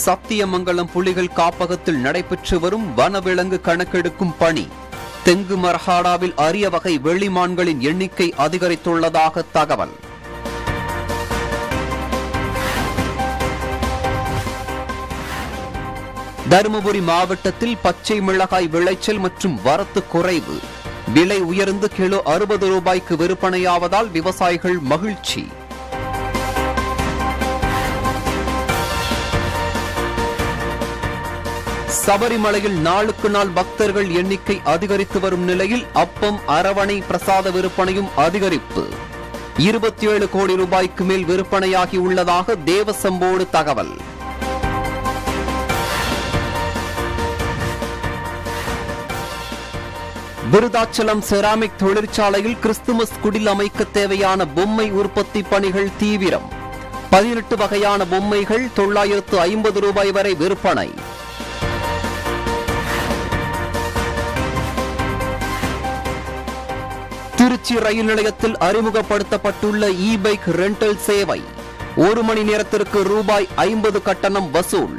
சத்தியமங்கலம் புலிகள் காப்பகத்தில் நடைபெற்று வரும் வனவிலங்கு கணக்கெடுக்கும் பணி தெங்கு மரஹாடாவில் அரிய வகை வெள்ளிமான்களின் எண்ணிக்கை அதிகரித்துள்ளதாக தகவல் தருமபுரி மாவட்டத்தில் பச்சை மிளகாய் விளைச்சல் மற்றும் வரத்து குறைவு விலை உயர்ந்து கிலோ அறுபது ரூபாய்க்கு விற்பனையாவதால் விவசாயிகள் மகிழ்ச்சி சபரிமலையில் நாளுக்கு நாள் பக்தர்கள் எண்ணிக்கை அதிகரித்து வரும் நிலையில் அப்பம் அரவணை பிரசாத விற்பனையும் அதிகரிப்பு இருபத்தி ஏழு கோடி ரூபாய்க்கு மேல் விற்பனையாகி உள்ளதாக தேவசம்போடு தகவல் விருதாச்சலம் செராமிக் தொழிற்சாலையில் கிறிஸ்துமஸ் குடில் அமைக்க தேவையான பொம்மை உற்பத்தி பணிகள் தீவிரம் பதினெட்டு வகையான பொம்மைகள் தொள்ளாயிரத்து ஐம்பது ரூபாய் வரை விற்பனை திருச்சி ரயில் நிலையத்தில் அறிமுகப்படுத்தப்பட்டுள்ள இ பைக் ரெண்டல் சேவை ஒரு மணி நேரத்திற்கு ரூபாய் ஐம்பது கட்டணம் வசூல்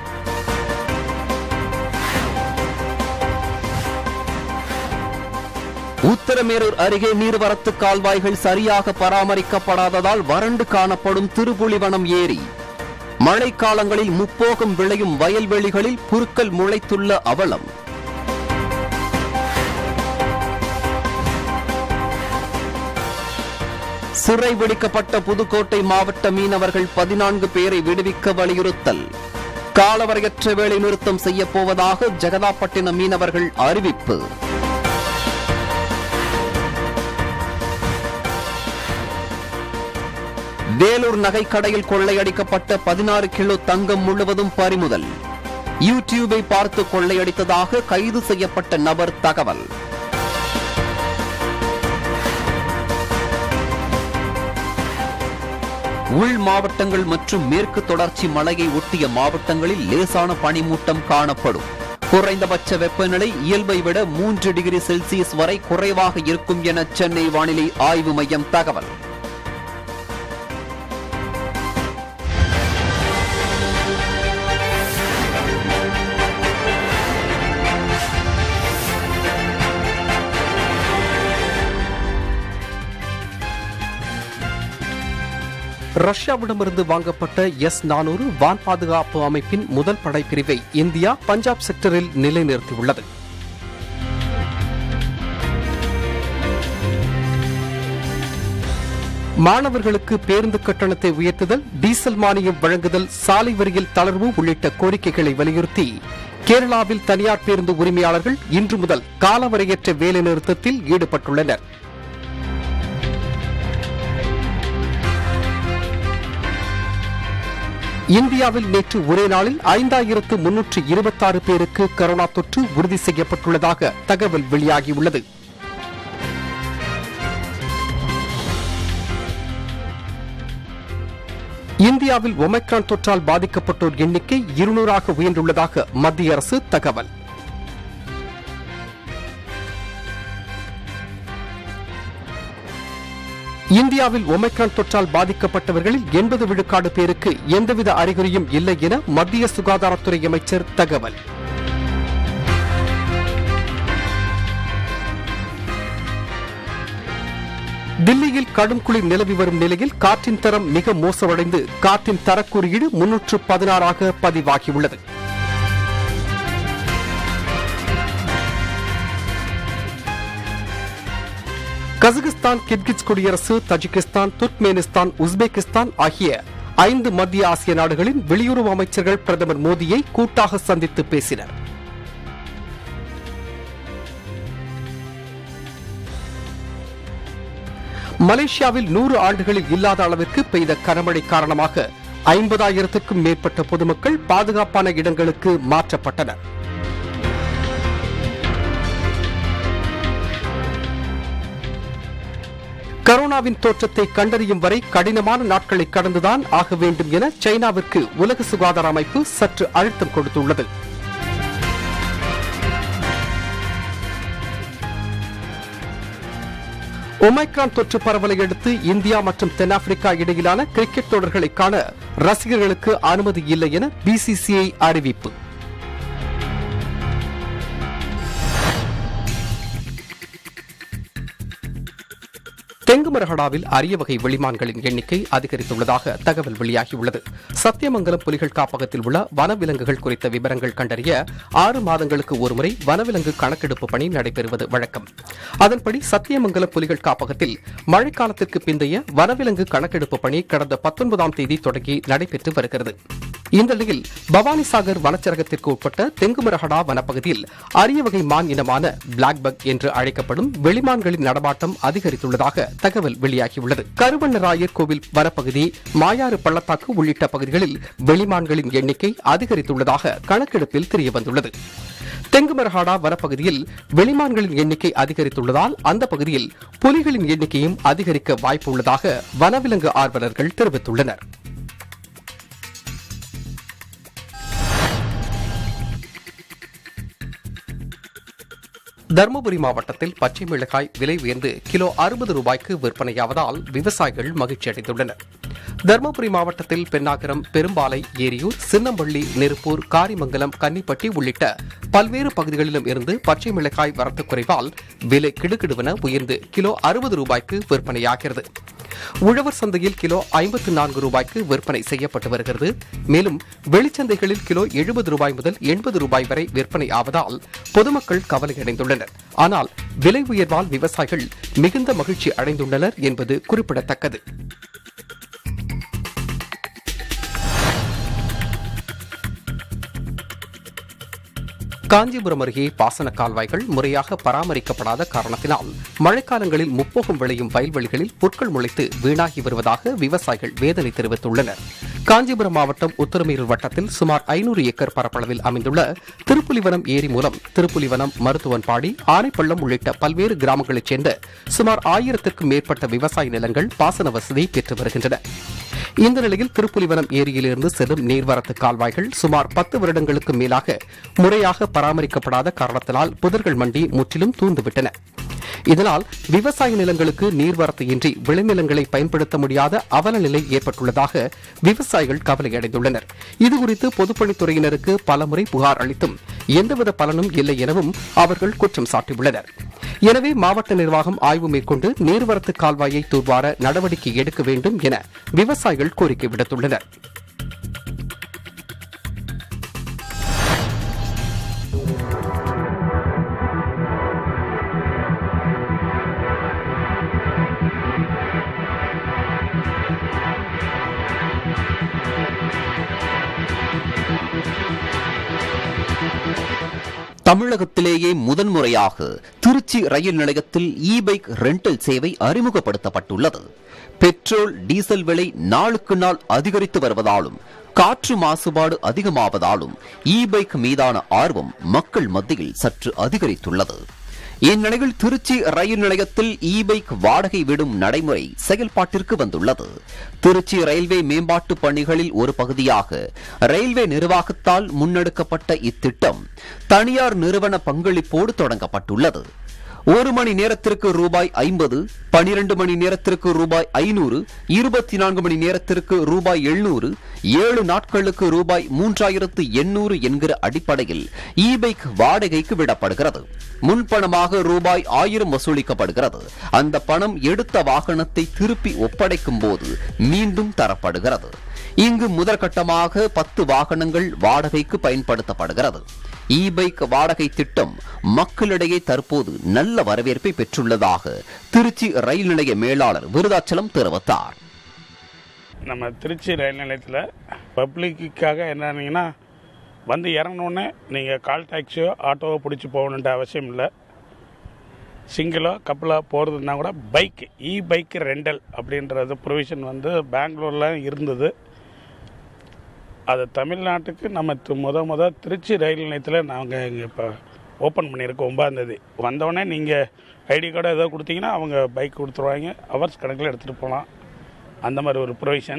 உத்தரமேரூர் அருகே நீர்வரத்து கால்வாய்கள் சரியாக பராமரிக்கப்படாததால் வறண்டு காணப்படும் திருப்புலிவனம் ஏரி மழைக்காலங்களில் முப்போகம் விளையும் வயல்வெளிகளில் புற்கள் முளைத்துள்ள அவலம் சிறை பிடிக்கப்பட்ட புதுக்கோட்டை மாவட்ட மீனவர்கள் பதினான்கு பேரை விடுவிக்க வலியுறுத்தல் காலவரையற்ற வேலை நிறுத்தம் செய்யப் போவதாக ஜெகதாப்பட்டினம் மீனவர்கள் அறிவிப்பு வேலூர் நகைக்கடையில் கொள்ளையடிக்கப்பட்ட பதினாறு கிலோ தங்கம் முழுவதும் பறிமுதல் யூடியூபை பார்த்து கொள்ளையடித்ததாக கைது செய்யப்பட்ட நபர் தகவல் உள் மாவட்டங்கள் மற்றும் மேற்கு தொடர்ச்சி மலையை ஒட்டிய மாவட்டங்களில் லேசான பனிமூட்டம் காணப்படும் குறைந்தபட்ச வெப்பநிலை இயல்பை விட மூன்று டிகிரி செல்சியஸ் வரை குறைவாக இருக்கும் என சென்னை வானிலை ஆய்வு மையம் தகவல் ரஷ்யாவிடமிருந்து வாங்கப்பட்ட எஸ் நானூறு வான் பாதுகாப்பு அமைப்பின் முதல் படைப்பிரிவை இந்தியா பஞ்சாப் செக்டரில் நிலைநிறுத்தியுள்ளது மாணவர்களுக்கு பேருந்து கட்டணத்தை உயர்த்துதல் டீசல் மானியம் வழங்குதல் சாலை வரியில் தளர்வு உள்ளிட்ட கோரிக்கைகளை வலியுறுத்தி கேரளாவில் தனியார் பேருந்து உரிமையாளர்கள் இன்று முதல் காலவரையற்ற வேலைநிறுத்தத்தில் ஈடுபட்டுள்ளனர் இந்தியாவில் நேற்று ஒரே நாளில் ஐந்தாயிரத்து முன்னூற்று இருபத்தாறு பேருக்கு கரோனா தொற்று உறுதி செய்யப்பட்டுள்ளதாக தகவல் வெளியாகியுள்ளது இந்தியாவில் ஒமைக்ரான் தொற்றால் பாதிக்கப்பட்டோர் எண்ணிக்கை இருநூறாக உயர்ந்துள்ளதாக மத்திய அரசு தகவல் இந்தியாவில் ஒமைக்ரான் தொற்றால் பாதிக்கப்பட்டவர்களில் எண்பது விழுக்காடு பேருக்கு எந்தவித அறிகுறியும் இல்லை என மத்திய சுகாதாரத்துறை அமைச்சர் தகவல் தில்லியில் கடும் குளிர் நிலவி வரும் நிலையில் காற்றின் தரம் மிக மோசமடைந்து காற்றின் தரக்குறியீடு முன்னூற்று பதினாறாக பதிவாகியுள்ளது கசகஸ்தான் கிர்கிஸ் குடியரசு தஜிகிஸ்தான் துர்க்மேனிஸ்தான் உஸ்பெகிஸ்தான் ஆகிய ஐந்து மத்திய ஆசிய நாடுகளின் வெளியுறவு அமைச்சர்கள் பிரதமர் மோடியை கூட்டாக சந்தித்து பேசினர் மலேசியாவில் நூறு ஆண்டுகளில் இல்லாத அளவிற்கு பெய்த கனமழை காரணமாக ஐம்பதாயிரத்துக்கும் மேற்பட்ட பொதுமக்கள் பாதுகாப்பான இடங்களுக்கு மாற்றப்பட்டனர் கரோனாவின் தோற்றத்தை கண்டறியும் வரை கடினமான நாட்களை கடந்துதான் ஆக வேண்டும் என சைனாவிற்கு உலக சுகாதார அமைப்பு சற்று அழுத்தம் கொடுத்துள்ளது ஒமைக்ரான் தொற்று பரவலை அடுத்து இந்தியா மற்றும் தென்னாப்பிரிக்கா இடையிலான கிரிக்கெட் தொடர்களை காண ரசிகர்களுக்கு அனுமதி இல்லை என பிசிசிஐ அறிவிப்பு தெங்குமரகடாவில் அரிய வகை வெளிமான்களின் எண்ணிக்கை அதிகரித்துள்ளதாக தகவல் வெளியாகியுள்ளது சத்தியமங்கலம் புலிகள் காப்பகத்தில் உள்ள வனவிலங்குகள் குறித்த விவரங்கள் கண்டறிய ஆறு மாதங்களுக்கு ஒருமுறை வனவிலங்கு கணக்கெடுப்பு பணி நடைபெறுவது வழக்கம் அதன்படி சத்தியமங்கலம் புலிகள் காப்பகத்தில் மழைக்காலத்திற்கு பிந்தைய வனவிலங்கு கணக்கெடுப்பு பணி கடந்த பத்தொன்பதாம் தேதி தொடங்கி நடைபெற்று வருகிறது இந்த நிலையில் பவானிசாகர் வனச்சரகத்திற்கு உட்பட்ட தெங்குமரகடா வனப்பகுதியில் அரிய வகை மான் இனமான பிளாக் பக் என்று அழைக்கப்படும் வெளிமான்களின் நடமாட்டம் அதிகரித்துள்ளதாக தகவல் வெளியாகியுள்ளது கருவண்ணராயர் கோவில் வனப்பகுதி மாயாறு பள்ளத்தாக்கு உள்ளிட்ட பகுதிகளில் வெளிமான்களின் எண்ணிக்கை அதிகரித்துள்ளதாக கணக்கெடுப்பில் தெரியவந்துள்ளது தெங்குமரஹாடா வனப்பகுதியில் வெளிமான்களின் எண்ணிக்கை அதிகரித்துள்ளதால் அந்த பகுதியில் புலிகளின் எண்ணிக்கையும் அதிகரிக்க வாய்ப்புள்ளதாக வனவிலங்கு ஆர்வலர்கள் தெரிவித்துள்ளனர் தருமபுரி மாவட்டத்தில் பச்சை மிளகாய் விலை உயர்ந்து கிலோ அறுபது ரூபாய்க்கு விற்பனையாவதால் விவசாயிகள் மகிழ்ச்சி அடைந்துள்ளனர் தருமபுரி மாவட்டத்தில் பெண்ணாகரம் பெரும்பாலை ஏரியூர் சின்னம்பள்ளி நெருப்பூர் காரிமங்கலம் கன்னிப்பட்டி உள்ளிட்ட பல்வேறு பகுதிகளிலும் இருந்து பச்சை மிளகாய் வரத்து குறைவால் விலை கிடுகிடுவென உயர்ந்து கிலோ அறுபது ரூபாய்க்கு விற்பனையாகிறது உழவர் சந்தையில் கிலோ ஐம்பத்து நான்கு ரூபாய்க்கு விற்பனை செய்யப்பட்டு வருகிறது மேலும் வெளிச்சந்தைகளில் கிலோ எழுபது ரூபாய் முதல் எண்பது ரூபாய் வரை விற்பனை ஆவதால் பொதுமக்கள் கவலையடைந்துள்ளனர் ஆனால் விலை உயர்வால் விவசாயிகள் மிகுந்த மகிழ்ச்சி அடைந்துள்ளனர் என்பது குறிப்பிடத்தக்கது காஞ்சிபுரம் அருகே பாசன கால்வாய்கள் முறையாக பராமரிக்கப்படாத காரணத்தினால் மழைக்காலங்களில் முப்போகம் விளையும் வயல்வெளிகளில் புற்கள் முளைத்து வீணாகி வருவதாக விவசாயிகள் வேதனை தெரிவித்துள்ளனர் காஞ்சிபுரம் மாவட்டம் உத்தரமேரூர் வட்டத்தில் சுமார் ஐநூறு ஏக்கர் பரப்பளவில் அமைந்துள்ள திருப்புலிவனம் ஏரி மூலம் திருப்புலிவனம் மருத்துவன்பாடி ஆனைப்பள்ளம் உள்ளிட்ட பல்வேறு கிராமங்களைச் சேர்ந்த சுமார் ஆயிரத்திற்கும் மேற்பட்ட விவசாய நிலங்கள் பாசன வசதி பெற்று வருகின்றன இந்த நிலையில் திருப்புலிவனம் ஏரியிலிருந்து செல்லும் நீர்வரத்து கால்வாய்கள் சுமார் பத்து வருடங்களுக்கு மேலாக முறையாக பராமரிக்கப்படாத காரணத்தினால் புதர்கள் மண்டி முற்றிலும் தூர்ந்துவிட்டன இதனால் விவசாய நிலங்களுக்கு நீர்வரத்து இன்றி விளைநிலங்களை பயன்படுத்த முடியாத அவல நிலை ஏற்பட்டுள்ளதாக விவசாயிகள் கவலையடைந்துள்ளனர் இதுகுறித்து பொதுப்பணித்துறையினருக்கு பலமுறை புகார் அளித்தும் எந்தவித பலனும் இல்லை எனவும் அவர்கள் குற்றம் சாட்டியுள்ளனர் எனவே மாவட்ட நிர்வாகம் ஆய்வு மேற்கொண்டு நீர்வரத்து கால்வாயை தூர்வார நடவடிக்கை எடுக்க வேண்டும் என விவசாயிகள் கோரிக்கை விடுத்துள்ளனர் தமிழகத்திலேயே முதன்முறையாக திருச்சி ரயில் நிலையத்தில் இ பைக் ரெண்டல் சேவை அறிமுகப்படுத்தப்பட்டுள்ளது பெட்ரோல் டீசல் விலை நாளுக்கு நாள் அதிகரித்து வருவதாலும் காற்று மாசுபாடு அதிகமாவதாலும் இ பைக் மீதான ஆர்வம் மக்கள் மத்தியில் சற்று அதிகரித்துள்ளது இந்நிலையில் திருச்சி ரயில் நிலையத்தில் இ பைக் வாடகை விடும் நடைமுறை செயல்பாட்டிற்கு வந்துள்ளது திருச்சி ரயில்வே மேம்பாட்டு பணிகளில் ஒரு பகுதியாக ரயில்வே நிர்வாகத்தால் முன்னெடுக்கப்பட்ட இத்திட்டம் தனியார் நிறுவன பங்களிப்போடு தொடங்கப்பட்டுள்ளது ஒரு மணி நேரத்திற்கு ரூபாய் ஐம்பது பனிரெண்டு மணி நேரத்திற்கு ரூபாய் ஐநூறு இருபத்தி நான்கு மணி நேரத்திற்கு ரூபாய் எழுநூறு ஏழு நாட்களுக்கு ரூபாய் மூன்றாயிரத்து எண்ணூறு என்கிற அடிப்படையில் இ பைக் வாடகைக்கு விடப்படுகிறது முன்பணமாக ரூபாய் ஆயிரம் வசூலிக்கப்படுகிறது அந்த பணம் எடுத்த வாகனத்தை திருப்பி ஒப்படைக்கும் போது மீண்டும் தரப்படுகிறது இங்கு முதற்கட்டமாக பத்து வாகனங்கள் வாடகைக்கு பயன்படுத்தப்படுகிறது இ பைக் வாடகை திட்டம் மக்களிடையே தற்போது நல்ல வரவேற்பை பெற்றுள்ளதாக திருச்சி ரயில் நிலைய மேலாளர் விருதாச்சலம் தெரிவித்தார் நம்ம திருச்சி ரயில் நிலையத்தில் பப்ளிக்குக்காக என்னன்னீங்கன்னா வந்து இறங்கினோடனே நீங்கள் கால் டாக்ஸியோ ஆட்டோவோ பிடிச்சி போகணுன்ற அவசியம் இல்லை சிங்கிளோ கப்பலோ போகிறதுனா கூட பைக் இ பைக் ரெண்டல் அப்படின்றது ப்ரொவிஷன் வந்து பெங்களூரில் இருந்தது அது தமிழ்நாட்டுக்கு நம்ம து- முத முத திருச்சி ரயில் நிலையத்தில் நாங்கள் இங்கே இப்போ ஓப்பன் பண்ணியிருக்கோம் ஒன்பதாந்தேதி வந்தோடனே நீங்கள் ஐடி கார்டு ஏதோ கொடுத்தீங்கன்னா அவங்க பைக் கொடுத்துருவாங்க ஹவர்ஸ் கணக்கில் எடுத்துகிட்டு போகலாம் அந்த மாதிரி ஒரு ப்ரொவிஷன்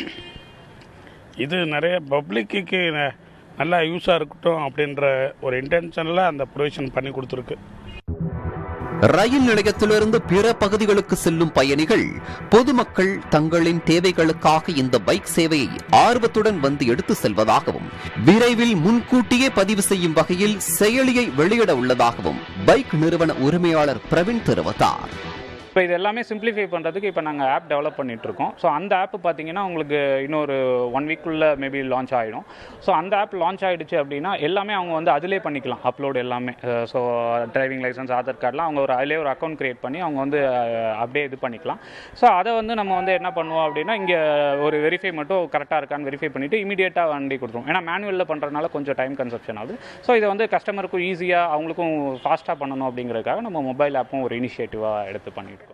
இது நிறைய பப்ளிக்கு நல்லா யூஸாக இருக்கட்டும் அப்படின்ற ஒரு இன்டென்ஷனில் அந்த ப்ரொவிஷன் பண்ணி கொடுத்துருக்கு ரயில் நிலையத்திலிருந்து பிற பகுதிகளுக்கு செல்லும் பயணிகள் பொதுமக்கள் தங்களின் தேவைகளுக்காக இந்த பைக் சேவையை ஆர்வத்துடன் வந்து எடுத்து செல்வதாகவும் விரைவில் முன்கூட்டியே பதிவு செய்யும் வகையில் செயலியை வெளியிட உள்ளதாகவும் பைக் நிறுவன உரிமையாளர் பிரவீன் தெரிவித்தார் இப்போ இது எல்லாமே சிம்பிளிஃபை பண்ணுறதுக்கு இப்போ நாங்கள் ஆப் டெவலப் பண்ணிட்டு இருக்கோம் ஸோ அந்த ஆப் பார்த்தீங்கன்னா உங்களுக்கு இன்னொரு ஒன் வீக்குள்ளே மேபி லான்ச் ஆகிடும் ஸோ அந்த ஆப் லான்ச் ஆகிடுச்சு அப்படின்னா எல்லாமே அவங்க வந்து அதிலே பண்ணிக்கலாம் அப்லோட் எல்லாமே ஸோ டிரைவிங் லைசன்ஸ் ஆதார் கார்டெலாம் அவங்க ஒரு அதிலே ஒரு அக்கௌண்ட் க்ரியேட் பண்ணி அவங்க வந்து அஹ், அப்படியே இது பண்ணிக்கலாம் ஸோ அதை வந்து நம்ம வந்து என்ன பண்ணுவோம் அப்படின்னா இங்கே ஒரு வெரிஃபை மட்டும் கரெக்டாக இருக்கான்னு வெரிஃபை பண்ணிவிட்டு இமீடியட்டாக வண்டி கொடுத்துருவோம் ஏன்னா மேனுவலில் பண்ணுறதுனால கொஞ்சம் டைம் கன்சப்ஷன் ஆகுது ஸோ இதை வந்து கஸ்டமருக்கும் ஈஸியாக அவங்களுக்கும் ஃபாஸ்ட்டாக பண்ணணும் அப்படிங்கிறதுக்காக நம்ம மொபைல் ஆப்பும் ஒரு இனிஷியேட்டிவாக எடுத்து பண்ணிட்டு இருக்கோம்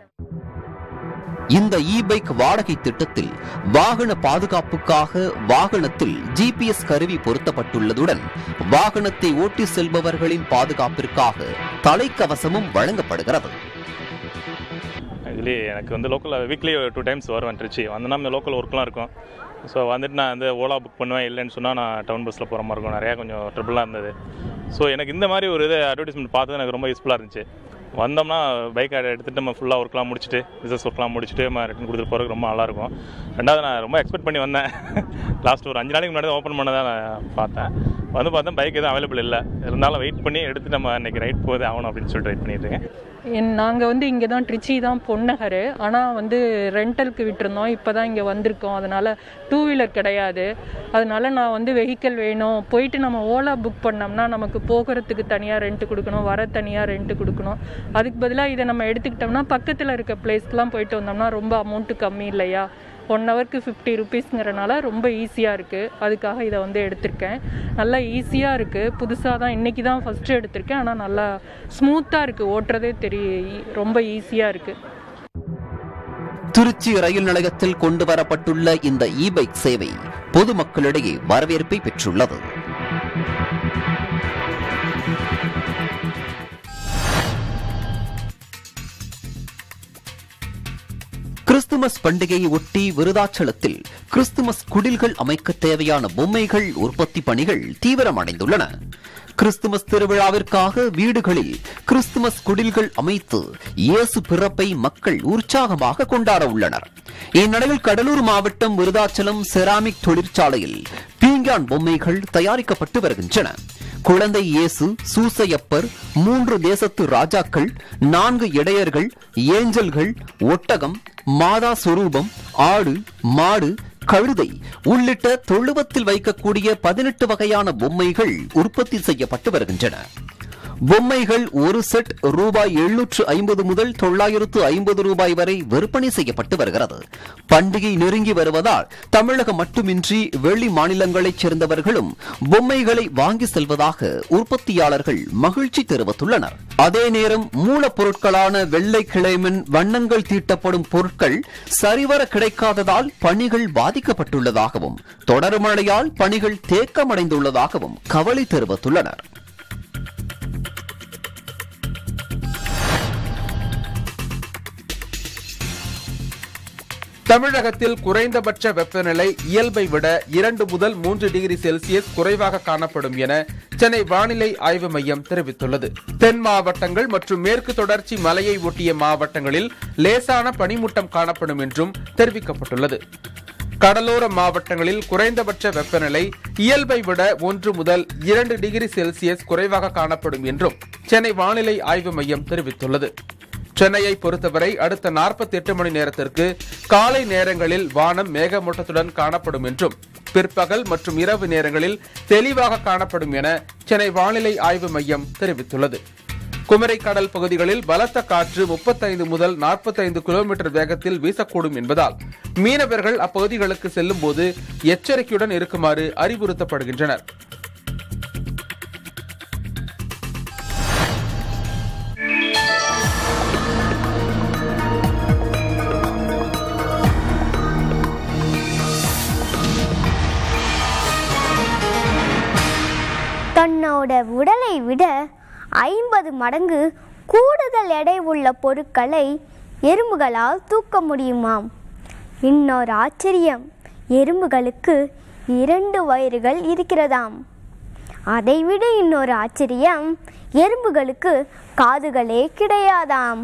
இந்த இ பைக் வாடகை திட்டத்தில் வாகன பாதுகாப்புக்காக வாகனத்தில் ஜிபிஎஸ் கருவி பொருத்தப்பட்டுள்ளதுடன் வாகனத்தை ஓட்டி செல்பவர்களின் பாதுகாப்பிற்காக தலைக்கவசமும் வழங்கப்படுகிறது இதுலேயே எனக்கு வந்து லோக்கலில் வீக்லி டூ டைம்ஸ் வருவேன் திருச்சி வந்தேன்னா இந்த லோக்கல் ஒர்க்லாம் இருக்கும் ஸோ வந்துட்டு நான் வந்து ஓலா புக் பண்ணுவேன் இல்லைன்னு சொன்னால் நான் டவுன் பஸ்ஸில் போகிற மாதிரி இருக்கும் நிறையா கொஞ்சம் ட்ரிபிளாக இருந்தது ஸோ எனக்கு இந்த மாதிரி ஒரு இது அட்வர்டைஸ்மெண்ட் பார்த்தது எனக்கு ரொம்ப யூஸ்ஃபுல்லாக இருந்துச்சு வந்தோம்னா பைக் எடுத்துகிட்டு நம்ம ஃபுல்லாக ஒர்க்லாம் முடிச்சுட்டு பிஸ்னஸ் ஒர்க்லாம் முடிச்சுட்டு நம்ம ரிட்டன் கொடுத்துட்டு போகிறதுக்கு ரொம்ப நல்லாயிருக்கும் ரெண்டாவது நான் ரொம்ப எக்ஸ்பெக்ட் பண்ணி வந்தேன் லாஸ்ட் ஒரு அஞ்சு நாளைக்கு முன்னாடி ஓப்பன் பண்ண தான் நான் பார்த்தேன் வந்து பார்த்தா பைக் எதுவும் அவைலபிள் இல்லை இருந்தாலும் வெயிட் பண்ணி எடுத்து நம்ம இன்னைக்கு ரைட் போகுது ஆகணும் அப்படின்னு சொல்லிட்டு வெயிட் பண்ணிட்டு இருக்கேன் என் நாங்கள் வந்து இங்கே தான் ட்ரிச்சி தான் பொன்னகர் ஆனால் வந்து ரெண்டலுக்கு விட்டுருந்தோம் இப்போ தான் இங்கே வந்திருக்கோம் அதனால் டூ வீலர் கிடையாது அதனால நான் வந்து வெஹிக்கிள் வேணும் போயிட்டு நம்ம ஓலா புக் பண்ணோம்னா நமக்கு போகிறதுக்கு தனியாக ரெண்ட் கொடுக்கணும் வர தனியாக ரெண்ட் கொடுக்கணும் அதுக்கு பதிலாக இதை நம்ம எடுத்துக்கிட்டோம்னா பக்கத்தில் இருக்க பிளேஸ்க்கெலாம் போயிட்டு வந்தோம்னா ரொம்ப அமௌண்ட்டு கம்மி இல்லையா ஒன் ஹவருக்கு ஃபிஃப்டி ருபீஸ்ங்கிறனால ரொம்ப ஈஸியாக இருக்குது அதுக்காக இதை வந்து எடுத்திருக்கேன் நல்லா ஈஸியாக இருக்குது புதுசாக தான் இன்றைக்கி தான் ஃபஸ்ட்டு எடுத்திருக்கேன் ஆனால் நல்லா ஸ்மூத்தாக இருக்குது ஓட்டுறதே தெரிய ரொம்ப ஈஸியாக இருக்குது திருச்சி ரயில் நிலையத்தில் கொண்டு வரப்பட்டுள்ள இந்த இ பைக் சேவை பொதுமக்களிடையே வரவேற்பை பெற்றுள்ளது கிறிஸ்துமஸ் பண்டிகையை ஒட்டி விருதாச்சலத்தில் கிறிஸ்துமஸ் குடில்கள் அமைக்க தேவையான பொம்மைகள் உற்பத்தி பணிகள் தீவிரமடைந்துள்ளன கிறிஸ்துமஸ் திருவிழாவிற்காக வீடுகளில் கிறிஸ்துமஸ் குடில்கள் அமைத்து இயேசு பிறப்பை மக்கள் உற்சாகமாக கொண்டாட உள்ளனர் இந்நிலையில் கடலூர் மாவட்டம் விருதாச்சலம் செராமிக் தொழிற்சாலையில் பீங்கான் பொம்மைகள் தயாரிக்கப்பட்டு வருகின்றன குழந்தை இயேசு சூசையப்பர் மூன்று தேசத்து ராஜாக்கள் நான்கு இடையர்கள் ஏஞ்சல்கள் ஒட்டகம் மாதா சொரூபம் ஆடு மாடு கழுதை உள்ளிட்ட தொழுவத்தில் வைக்கக்கூடிய பதினெட்டு வகையான பொம்மைகள் உற்பத்தி செய்யப்பட்டு வருகின்றன பொம்மைகள் ஒரு செட் ரூபாய் எழுநூற்று ஐம்பது முதல் தொள்ளாயிரத்து ஐம்பது ரூபாய் வரை விற்பனை செய்யப்பட்டு வருகிறது பண்டிகை நெருங்கி வருவதால் தமிழகம் மட்டுமின்றி வெளி மாநிலங்களைச் சேர்ந்தவர்களும் பொம்மைகளை வாங்கி செல்வதாக உற்பத்தியாளர்கள் மகிழ்ச்சி தெரிவித்துள்ளனர் அதே நேரம் மூலப்பொருட்களான வெள்ளை கிளைமன் வண்ணங்கள் தீட்டப்படும் பொருட்கள் சரிவர கிடைக்காததால் பணிகள் பாதிக்கப்பட்டுள்ளதாகவும் தொடர் மழையால் பணிகள் தேக்கமடைந்துள்ளதாகவும் கவலை தெரிவித்துள்ளனர் தமிழகத்தில் குறைந்தபட்ச வெப்பநிலை இயல்பை விட இரண்டு முதல் மூன்று டிகிரி செல்சியஸ் குறைவாக காணப்படும் என சென்னை வானிலை ஆய்வு மையம் தெரிவித்துள்ளது தென் மாவட்டங்கள் மற்றும் மேற்கு தொடர்ச்சி மலையை ஒட்டிய மாவட்டங்களில் லேசான பனிமூட்டம் காணப்படும் என்றும் தெரிவிக்கப்பட்டுள்ளது கடலோர மாவட்டங்களில் குறைந்தபட்ச வெப்பநிலை இயல்பை விட ஒன்று முதல் இரண்டு டிகிரி செல்சியஸ் குறைவாக காணப்படும் என்றும் சென்னை வானிலை ஆய்வு மையம் தெரிவித்துள்ளது சென்னையை பொறுத்தவரை அடுத்த 48 மணி நேரத்திற்கு காலை நேரங்களில் வானம் மேகமூட்டத்துடன் காணப்படும் என்றும் பிற்பகல் மற்றும் இரவு நேரங்களில் தெளிவாக காணப்படும் என சென்னை வானிலை ஆய்வு மையம் தெரிவித்துள்ளது குமரி கடல் பகுதிகளில் பலத்த காற்று 35 முதல் 45 கிலோமீட்டர் வேகத்தில் வீசக்கூடும் என்பதால் மீனவர்கள் அப்பகுதிகளுக்கு செல்லும் போது எச்சரிக்கையுடன் இருக்குமாறு அறிவுறுத்தப்படுகின்றனர் தன்னோட உடலை விட ஐம்பது மடங்கு கூடுதல் எடை உள்ள பொருட்களை எறும்புகளால் தூக்க முடியுமாம் இன்னொரு ஆச்சரியம் எறும்புகளுக்கு இரண்டு வயிறுகள் இருக்கிறதாம் அதைவிட இன்னொரு ஆச்சரியம் எறும்புகளுக்கு காதுகளே கிடையாதாம்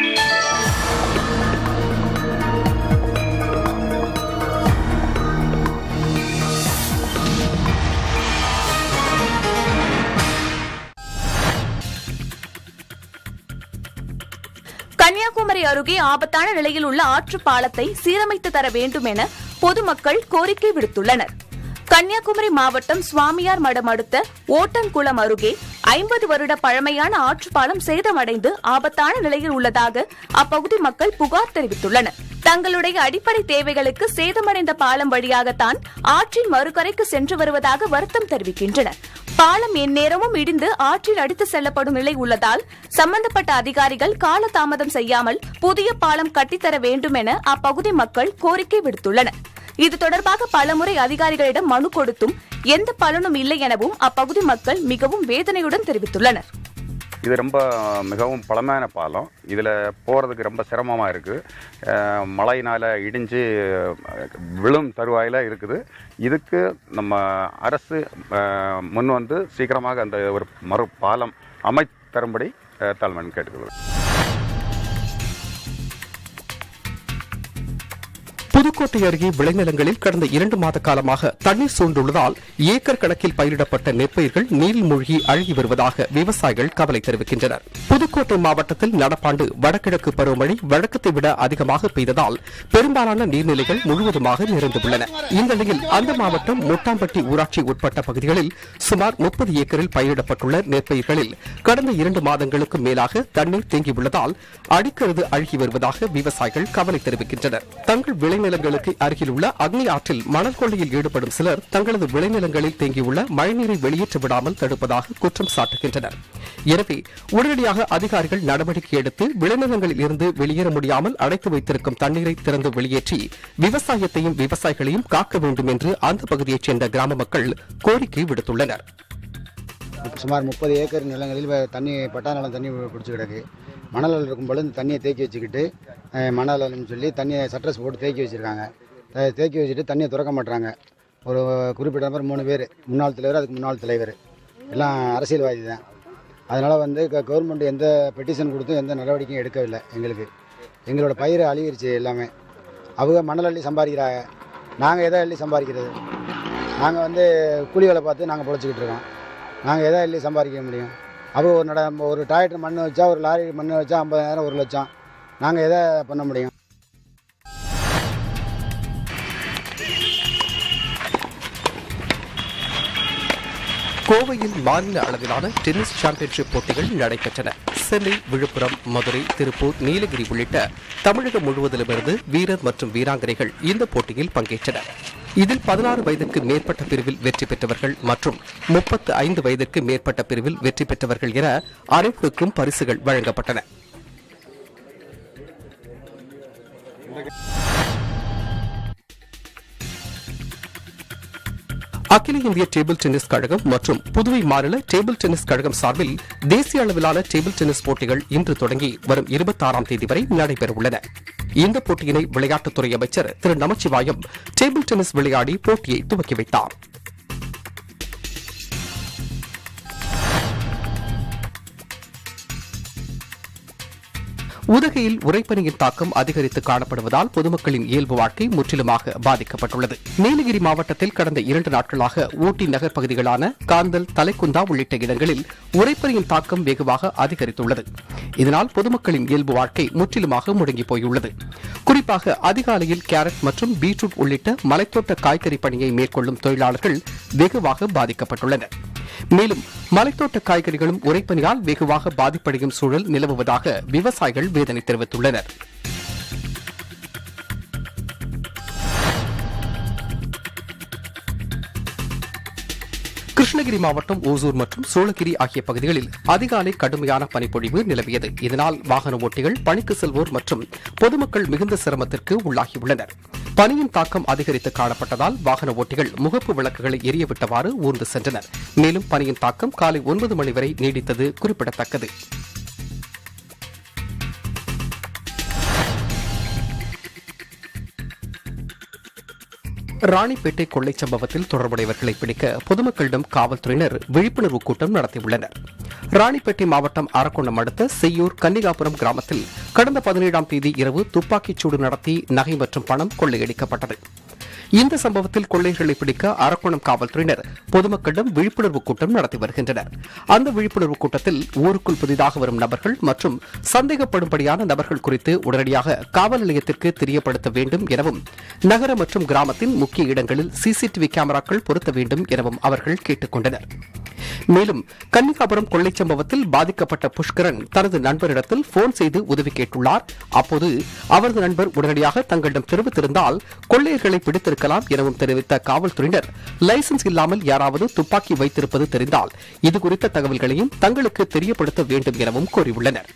கன்னியாகுமரி அருகே ஆபத்தான நிலையில் உள்ள ஆற்று பாலத்தை சீரமைத்து தர வேண்டும் என பொதுமக்கள் கோரிக்கை விடுத்துள்ளனர் கன்னியாகுமரி மாவட்டம் சுவாமியார் மடம் அடுத்த ஓட்டன்குளம் அருகே ஐம்பது வருட பழமையான ஆற்றுப்பாலம் சேதமடைந்து ஆபத்தான நிலையில் உள்ளதாக அப்பகுதி மக்கள் புகார் தெரிவித்துள்ளனர் தங்களுடைய அடிப்படை தேவைகளுக்கு சேதமடைந்த பாலம் வழியாகத்தான் ஆற்றின் மறுகரைக்கு சென்று வருவதாக வருத்தம் தெரிவிக்கின்றனர் பாலம் எந்நேரமும் இடிந்து ஆற்றில் அடித்து செல்லப்படும் நிலை உள்ளதால் சம்பந்தப்பட்ட அதிகாரிகள் காலதாமதம் செய்யாமல் புதிய பாலம் கட்டித்தர வேண்டும் என அப்பகுதி மக்கள் கோரிக்கை விடுத்துள்ளனர் இது தொடர்பாக பலமுறை அதிகாரிகளிடம் மனு கொடுத்தும் எந்த பலனும் இல்லை எனவும் அப்பகுதி மக்கள் மிகவும் வேதனையுடன் தெரிவித்துள்ளனர் இது ரொம்ப மிகவும் பழமையான பாலம் இதில் போகிறதுக்கு ரொம்ப சிரமமாக இருக்குது மழையினால் இடிஞ்சு அஹ், விழும் தருவாயில் இருக்குது இதுக்கு நம்ம அரசு அஹ், முன் வந்து சீக்கிரமாக அந்த ஒரு மறு பாலம் அமைத்தரும்படி அஹ், தாழ்மைன்னு கேட்டுக்கொள்கிறேன் புதுக்கோட்டை அருகே விளைநிலங்களில் கடந்த இரண்டு மாத காலமாக தண்ணீர் சூழ்ந்துள்ளதால் ஏக்கர் கணக்கில் பயிரிடப்பட்ட நெற்பயிர்கள் நீரில் மூழ்கி அழுகி வருவதாக விவசாயிகள் கவலை தெரிவிக்கின்றனர் புதுக்கோட்டை மாவட்டத்தில் நடப்பாண்டு வடகிழக்கு பருவமழை வழக்கத்தை விட அதிகமாக பெய்ததால் பெரும்பாலான நீர்நிலைகள் முழுவதுமாக நிறைந்துள்ளன இந்த நிலையில் அந்த மாவட்டம் முட்டாம்பட்டி ஊராட்சி உட்பட்ட பகுதிகளில் சுமார் முப்பது ஏக்கரில் பயிரிடப்பட்டுள்ள நெற்பயிர்களில் கடந்த இரண்டு மாதங்களுக்கு மேலாக தண்ணீர் தேங்கியுள்ளதால் அடிக்கருது அழுகி வருவதாக விவசாயிகள் கவலை தெரிவிக்கின்றனர் தங்கள் விளைநிலங்களுக்கு அருகில் உள்ள அக்னி ஆற்றில் மணல் கொள்ளையில் ஈடுபடும் சிலர் தங்களது விளைநிலங்களில் தேங்கியுள்ள மழைநீரை வெளியேற்ற விடாமல் தடுப்பதாக குற்றம் சாட்டுகின்றனர் எனவே உடனடியாக அதிகாரிகள் நடவடிக்கை எடுத்து விளைநிலங்களில் இருந்து வெளியேற முடியாமல் அடைத்து வைத்திருக்கும் தண்ணீரை திறந்து வெளியேற்றி விவசாயத்தையும் விவசாயிகளையும் காக்க வேண்டும் என்று அந்த பகுதியைச் சேர்ந்த கிராம மக்கள் கோரிக்கை விடுத்துள்ளனர் இப்போ சுமார் முப்பது ஏக்கர் நிலங்களில் வ- தண்ணி பட்டா நிலம் தண்ணி பிடிச்சி கிடக்கு மணல் இருக்கும் பொழுது இந்த தண்ணியை தேக்கி வச்சுக்கிட்டு அஹ், மணல் அள்ளுன்னு சொல்லி தண்ணியை சட்ரஸ் போட்டு தேக்கி வச்சுருக்காங்க தேக்கி வச்சுட்டு தண்ணியை திறக்க மாட்றாங்க ஒரு குறிப்பிட்ட நபர் மூணு பேர் முன்னாள் தலைவர் அதுக்கு முன்னாள் தலைவர் எல்லாம் அரசியல்வாதி தான் அதனால் வந்து கவர்மெண்ட் எந்த பெட்டிஷன் கொடுத்தும் எந்த நடவடிக்கையும் எடுக்கவில்லை எங்களுக்கு எங்களோட பயிர் அழிவிருச்சு எல்லாமே அவங்க மணல் அள்ளி சம்பாதிக்கிறாங்க நாங்கள் எதை அள்ளி சம்பாதிக்கிறது நாங்கள் வந்து கூலி வேலை பார்த்து நாங்கள் பொழைச்சிக்கிட்டு இருக்கோம் நாங்கள் எதை அள்ளி சம்பாதிக்க முடியும் அவங்க ஒரு நட ஒரு டாய்லெட் மண் வச்சா ஒரு லாரி மண் வச்சா ஐம்பதாயிரம் ஒரு லட்சம் நாங்கள் எதை பண்ண முடியும் கோவையில் மாநில அளவிலான டென்னிஸ் சாம்பியன்ஷிப் போட்டிகள் நடைபெற்றன சென்னை விழுப்புரம் மதுரை திருப்பூர் நீலகிரி உள்ளிட்ட தமிழகம் முழுவதிலுமிருந்து வீரர் மற்றும் வீராங்கனைகள் இந்த போட்டியில் பங்கேற்றனர் இதில் பதினாறு வயதிற்கு மேற்பட்ட பிரிவில் வெற்றி பெற்றவர்கள் மற்றும் முப்பத்து ஐந்து வயதிற்கு மேற்பட்ட பிரிவில் வெற்றி பெற்றவர்கள் என அனைவருக்கும் பரிசுகள் வழங்கப்பட்டன அகில இந்திய டேபிள் டென்னிஸ் கழகம் மற்றும் புதுவை மாநில டேபிள் டென்னிஸ் கழகம் சார்பில் தேசிய அளவிலான டேபிள் டென்னிஸ் போட்டிகள் இன்று தொடங்கி வரும் இருபத்தாறாம் தேதி வரை நடைபெறவுள்ளன இந்த போட்டியினை விளையாட்டுத்துறை அமைச்சர் திரு நமச்சிவாயம் டேபிள் டென்னிஸ் விளையாடி போட்டியை துவக்கி வைத்தார் உதகையில் உரைப்பனியின் தாக்கம் அதிகரித்து காணப்படுவதால் பொதுமக்களின் இயல்பு வாழ்க்கை முற்றிலுமாக பாதிக்கப்பட்டுள்ளது நீலகிரி மாவட்டத்தில் கடந்த இரண்டு நாட்களாக ஊட்டி நகர் பகுதிகளான காந்தல் தலைக்குந்தா உள்ளிட்ட இடங்களில் உரைப்பனியின் தாக்கம் வெகுவாக அதிகரித்துள்ளது இதனால் பொதுமக்களின் இயல்பு வாழ்க்கை முற்றிலுமாக முடங்கி போயுள்ளது குறிப்பாக அதிகாலையில் கேரட் மற்றும் பீட்ரூட் உள்ளிட்ட மலைத்தோட்ட காய்கறி பணியை மேற்கொள்ளும் தொழிலாளர்கள் வெகுவாக பாதிக்கப்பட்டுள்ளனர் மேலும் மலைத்தோட்ட காய்கறிகளும் உரைப்பனியால் வெகுவாக பாதிப்படையும் சூழல் நிலவுவதாக விவசாயிகள் வேதனை தெரிவித்துள்ளனர் கிருஷ்ணகிரி மாவட்டம் ஓசூர் மற்றும் சோழகிரி ஆகிய பகுதிகளில் அதிகாலை கடுமையான பனிப்பொழிவு நிலவியது இதனால் வாகன ஓட்டிகள் பணிக்கு செல்வோர் மற்றும் பொதுமக்கள் மிகுந்த சிரமத்திற்கு உள்ளாகியுள்ளனர் பனியின் தாக்கம் அதிகரித்து காணப்பட்டதால் வாகன ஓட்டிகள் முகப்பு விளக்குகளை எரியவிட்டவாறு ஊர்ந்து சென்றனர் மேலும் பனியின் தாக்கம் காலை ஒன்பது மணி வரை நீடித்தது குறிப்பிடத்தக்கது ராணிப்பேட்டை கொள்ளைச் சம்பவத்தில் தொடர்புடையவர்களை பிடிக்க பொதுமக்களிடம் காவல்துறையினர் விழிப்புணர்வு கூட்டம் நடத்தியுள்ளனர் ராணிப்பேட்டை மாவட்டம் அரக்கோணம் அடுத்த செய்யூர் கன்னிகாபுரம் கிராமத்தில் கடந்த பதினேழாம் தேதி இரவு துப்பாக்கிச் சூடு நடத்தி நகை மற்றும் பணம் கொள்ளையடிக்கப்பட்டது இந்த சம்பவத்தில் கொள்ளையர்களை பிடிக்க அரக்கோணம் காவல்துறையினர் பொதுமக்களிடம் விழிப்புணர்வு கூட்டம் நடத்தி வருகின்றனர் அந்த விழிப்புணர்வு கூட்டத்தில் ஊருக்குள் புதிதாக வரும் நபர்கள் மற்றும் சந்தேகப்படும்படியான நபர்கள் குறித்து உடனடியாக காவல் நிலையத்திற்கு தெரியப்படுத்த வேண்டும் எனவும் நகர மற்றும் கிராமத்தின் முக்கிய இடங்களில் சிசிடிவி கேமராக்கள் பொருத்த வேண்டும் எனவும் அவர்கள் கேட்டுக் கொண்டனர் மேலும் கன்னிகாபுரம் கொள்ளைச் சம்பவத்தில் பாதிக்கப்பட்ட புஷ்கரன் தனது நண்பரிடத்தில் போன் செய்து உதவி கேட்டுள்ளார் அப்போது அவரது நண்பர் உடனடியாக தங்களிடம் தெரிவித்திருந்தால் கொள்ளையர்களை பிடித்திருக்கலாம் எனவும் தெரிவித்த காவல்துறையினர் லைசன்ஸ் இல்லாமல் யாராவது துப்பாக்கி வைத்திருப்பது தெரிந்தால் இதுகுறித்த தகவல்களையும் தங்களுக்கு தெரியப்படுத்த வேண்டும் எனவும் கோரியுள்ளனர்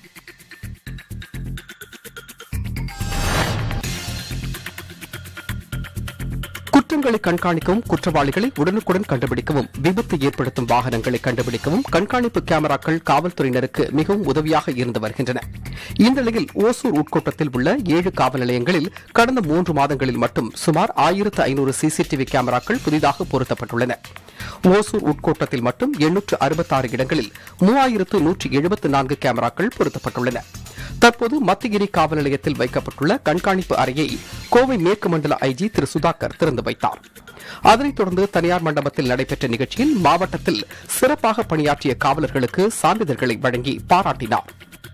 குற்றங்களை கண்காணிக்கவும் குற்றவாளிகளை உடனுக்குடன் கண்டுபிடிக்கவும் விபத்து ஏற்படுத்தும் வாகனங்களை கண்டுபிடிக்கவும் கண்காணிப்பு கேமராக்கள் காவல்துறையினருக்கு மிகவும் உதவியாக இருந்து வருகின்றன இந்த நிலையில் ஓசூர் உட்கோட்டத்தில் உள்ள ஏழு காவல் நிலையங்களில் கடந்த மூன்று மாதங்களில் மட்டும் சுமார் ஆயிரத்து ஐநூறு சிசிடிவி கேமராக்கள் புதிதாக பொருத்தப்பட்டுள்ளன ஓசூர் உட்கோட்டத்தில் மட்டும் எண்ணூற்று அறுபத்தாறு இடங்களில் மூவாயிரத்து நூற்றி எழுபத்து நான்கு கேமராக்கள் பொருத்தப்பட்டுள்ளன தற்போது மத்திகிரி காவல் நிலையத்தில் வைக்கப்பட்டுள்ள கண்காணிப்பு அறையை கோவை மேற்கு மண்டல ஐஜி திரு சுதாகர் திறந்து வைத்தார் அதனைத் தொடர்ந்து தனியார் மண்டபத்தில் நடைபெற்ற நிகழ்ச்சியில் மாவட்டத்தில் சிறப்பாக பணியாற்றிய காவலர்களுக்கு சான்றிதழ்களை வழங்கி பாராட்டினார்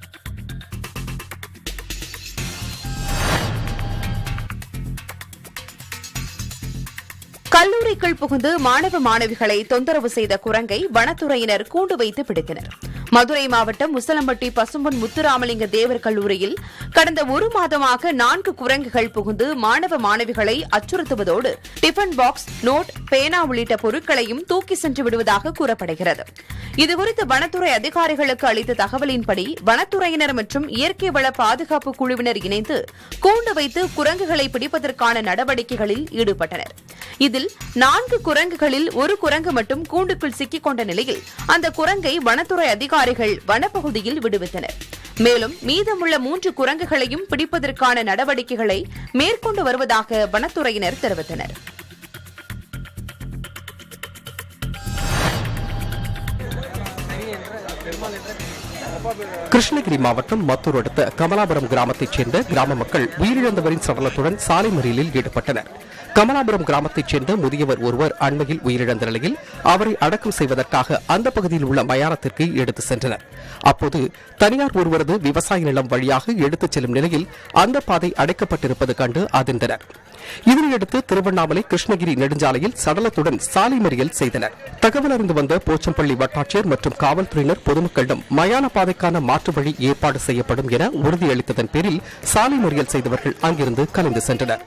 கல்லூரிக்குள் புகுந்து மாணவ மாணவிகளை தொந்தரவு செய்த குரங்கை வனத்துறையினர் கூண்டு வைத்து பிடித்தனர் மதுரை மாவட்டம் உசலம்பட்டி பசும்பொன் முத்துராமலிங்க தேவர் கல்லூரியில் கடந்த ஒரு மாதமாக நான்கு குரங்குகள் புகுந்து மாணவ மாணவிகளை அச்சுறுத்துவதோடு டிஃபன் பாக்ஸ் நோட் பேனா உள்ளிட்ட பொருட்களையும் தூக்கி சென்று விடுவதாக கூறப்படுகிறது இதுகுறித்து வனத்துறை அதிகாரிகளுக்கு அளித்த தகவலின்படி வனத்துறையினர் மற்றும் இயற்கை வள பாதுகாப்பு குழுவினர் இணைந்து கூண்டு வைத்து குரங்குகளை பிடிப்பதற்கான நடவடிக்கைகளில் ஈடுபட்டனர் இதில் நான்கு குரங்குகளில் ஒரு குரங்கு மட்டும் கூண்டுக்குள் சிக்கிக் கொண்ட நிலையில் அந்த குரங்கை வனத்துறை அதிகாரிகள் வனப்பகுதியில் விடுவித்தனர் மேலும் மீதமுள்ள மூன்று குரங்குகளையும் பிடிப்பதற்கான நடவடிக்கைகளை மேற்கொண்டு வருவதாக வனத்துறையினர் தெரிவித்தனர் கிருஷ்ணகிரி மாவட்டம் மத்தூர் அடுத்த கமலாபுரம் கிராமத்தைச் சேர்ந்த கிராம மக்கள் உயிரிழந்தவரின் சடலத்துடன் சாலை மறியலில் ஈடுபட்டனர் கமலாபுரம் கிராமத்தைச் சேர்ந்த முதியவர் ஒருவர் அண்மையில் உயிரிழந்த நிலையில் அவரை அடக்கம் செய்வதற்காக அந்த பகுதியில் உள்ள மயானத்திற்கு எடுத்து சென்றனர் அப்போது தனியார் ஒருவரது விவசாய நிலம் வழியாக எடுத்துச் செல்லும் நிலையில் அந்த பாதை அடைக்கப்பட்டிருப்பது கண்டு அதிர்ந்தனர் இதனையடுத்து திருவண்ணாமலை கிருஷ்ணகிரி நெடுஞ்சாலையில் சடலத்துடன் சாலை மறியல் செய்தனர் தகவல் அறிந்து வந்த போச்சம்பள்ளி வட்டாட்சியர் மற்றும் காவல்துறையினர் பொதுமக்களிடம் மயான பாதைக்கான மாற்று வழி ஏற்பாடு செய்யப்படும் என உறுதியளித்ததன் பேரில் சாலை மறியல் செய்தவர்கள் அங்கிருந்து கலைந்து சென்றனர்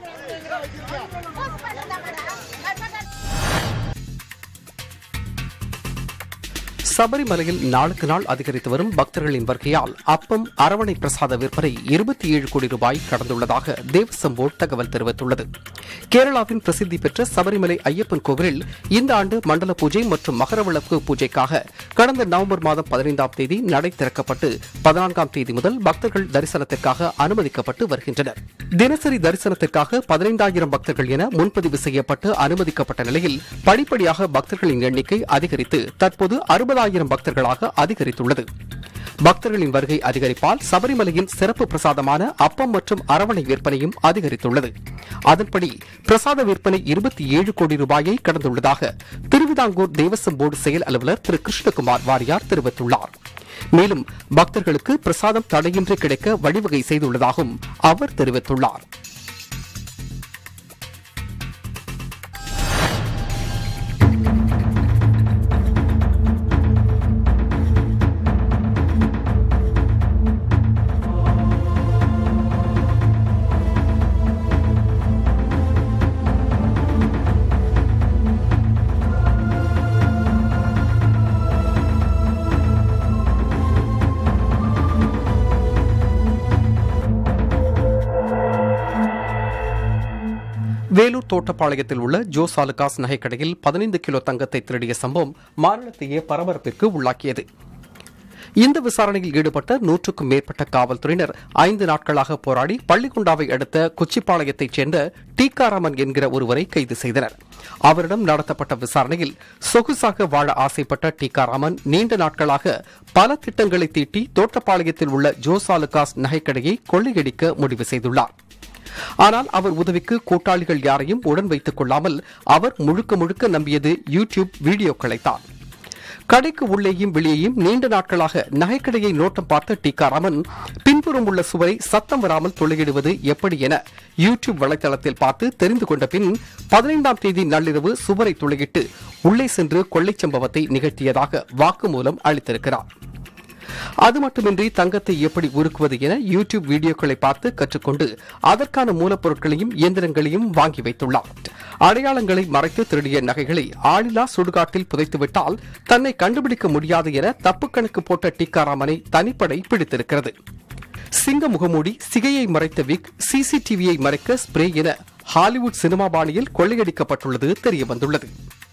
சபரிமலையில் நாளுக்கு நாள் அதிகரித்து வரும் பக்தர்களின் வருகையால் அப்பம் அரவணை பிரசாத விற்பனை இருபத்தி ஏழு கோடி ரூபாய் கடந்துள்ளதாக தேவசம் போர்டு தகவல் தெரிவித்துள்ளது கேரளாவின் பிரசித்தி பெற்ற சபரிமலை ஐயப்பன் கோவிலில் இந்த ஆண்டு மண்டல பூஜை மற்றும் மகர விளக்கு பூஜைக்காக கடந்த நவம்பர் மாதம் பதினைந்தாம் தேதி நடை திறக்கப்பட்டு பதினான்காம் தேதி முதல் பக்தர்கள் தரிசனத்திற்காக அனுமதிக்கப்பட்டு வருகின்றனர் தினசரி தரிசனத்திற்காக பதினைந்தாயிரம் பக்தர்கள் என முன்பதிவு செய்யப்பட்டு அனுமதிக்கப்பட்ட நிலையில் படிப்படியாக பக்தர்களின் எண்ணிக்கை அதிகரித்து தற்போது அறுபதாயிரம் பக்தர்களாக அதிகரித்துள்ளது பக்தர்களின் வருகை அதிகரிப்பால் சபரிமலையின் சிறப்பு பிரசாதமான அப்பம் மற்றும் அரவணை விற்பனையும் அதிகரித்துள்ளது அதன்படி பிரசாத விற்பனை இருபத்தி ஏழு கோடி ரூபாயை கடந்துள்ளதாக திருவிதாங்கூர் தேவசம் போர்டு செயல் அலுவலர் திரு கிருஷ்ணகுமார் வாரியார் தெரிவித்துள்ளார் மேலும் பக்தர்களுக்கு பிரசாதம் தடையின்றி கிடைக்க வழிவகை செய்துள்ளதாகவும் அவர் தெரிவித்துள்ளார் வேலூர் தோட்டப்பாளையத்தில் உள்ள ஜோஸ் ஆலுகாஸ் நகைக்கடையில் பதினைந்து கிலோ தங்கத்தை திருடிய சம்பவம் மாநிலத்தையே பரபரப்பிற்கு உள்ளாக்கியது இந்த விசாரணையில் ஈடுபட்ட நூற்றுக்கும் மேற்பட்ட காவல்துறையினர் ஐந்து நாட்களாக போராடி பள்ளிக்குண்டாவை அடுத்த கொச்சிப்பாளையத்தைச் சேர்ந்த டீகாராமன் என்கிற ஒருவரை கைது செய்தனர் அவரிடம் நடத்தப்பட்ட விசாரணையில் சொகுசாக வாழ ஆசைப்பட்ட டீகாராமன் நீண்ட நாட்களாக பல திட்டங்களை தீட்டி தோட்டப்பாளையத்தில் உள்ள ஜோசாலுகாஸ் நகைக்கடையை கொள்ளையடிக்க முடிவு செய்துள்ளார் ஆனால் அவர் உதவிக்கு கூட்டாளிகள் யாரையும் உடன் வைத்துக் கொள்ளாமல் அவர் முழுக்க முழுக்க நம்பியது யூடியூப் வீடியோக்களைத்தான் கடைக்கு உள்ளேயும் வெளியேயும் நீண்ட நாட்களாக நகைக்கடையை நோட்டம் பார்த்த டீகாராமன் பின்புறம் உள்ள சுவரை சத்தம் வராமல் துளையிடுவது எப்படி என யூடியூப் வலைதளத்தில் பார்த்து தெரிந்து கொண்ட பின் பதினைந்தாம் தேதி நள்ளிரவு சுவரை துளையிட்டு உள்ளே சென்று கொள்ளைச் சம்பவத்தை நிகழ்த்தியதாக வாக்குமூலம் அளித்திருக்கிறார் அது மட்டுமின்றி தங்கத்தை எப்படி உருக்குவது என யூடியூப் வீடியோக்களை பார்த்து கற்றுக்கொண்டு அதற்கான மூலப்பொருட்களையும் இயந்திரங்களையும் வாங்கி வைத்துள்ளார் அடையாளங்களை மறைத்து திருடிய நகைகளை ஆளில்லா சுடுகாட்டில் புதைத்துவிட்டால் தன்னை கண்டுபிடிக்க முடியாது என தப்பு கணக்கு போட்ட டிக்காராமனை தனிப்படை பிடித்திருக்கிறது சிங்க முகமூடி சிகையை மறைத்த விக் சிசிடிவியை மறைக்க ஸ்ப்ரே என ஹாலிவுட் சினிமா பாணியில் கொள்ளையடிக்கப்பட்டுள்ளது தெரியவந்துள்ளது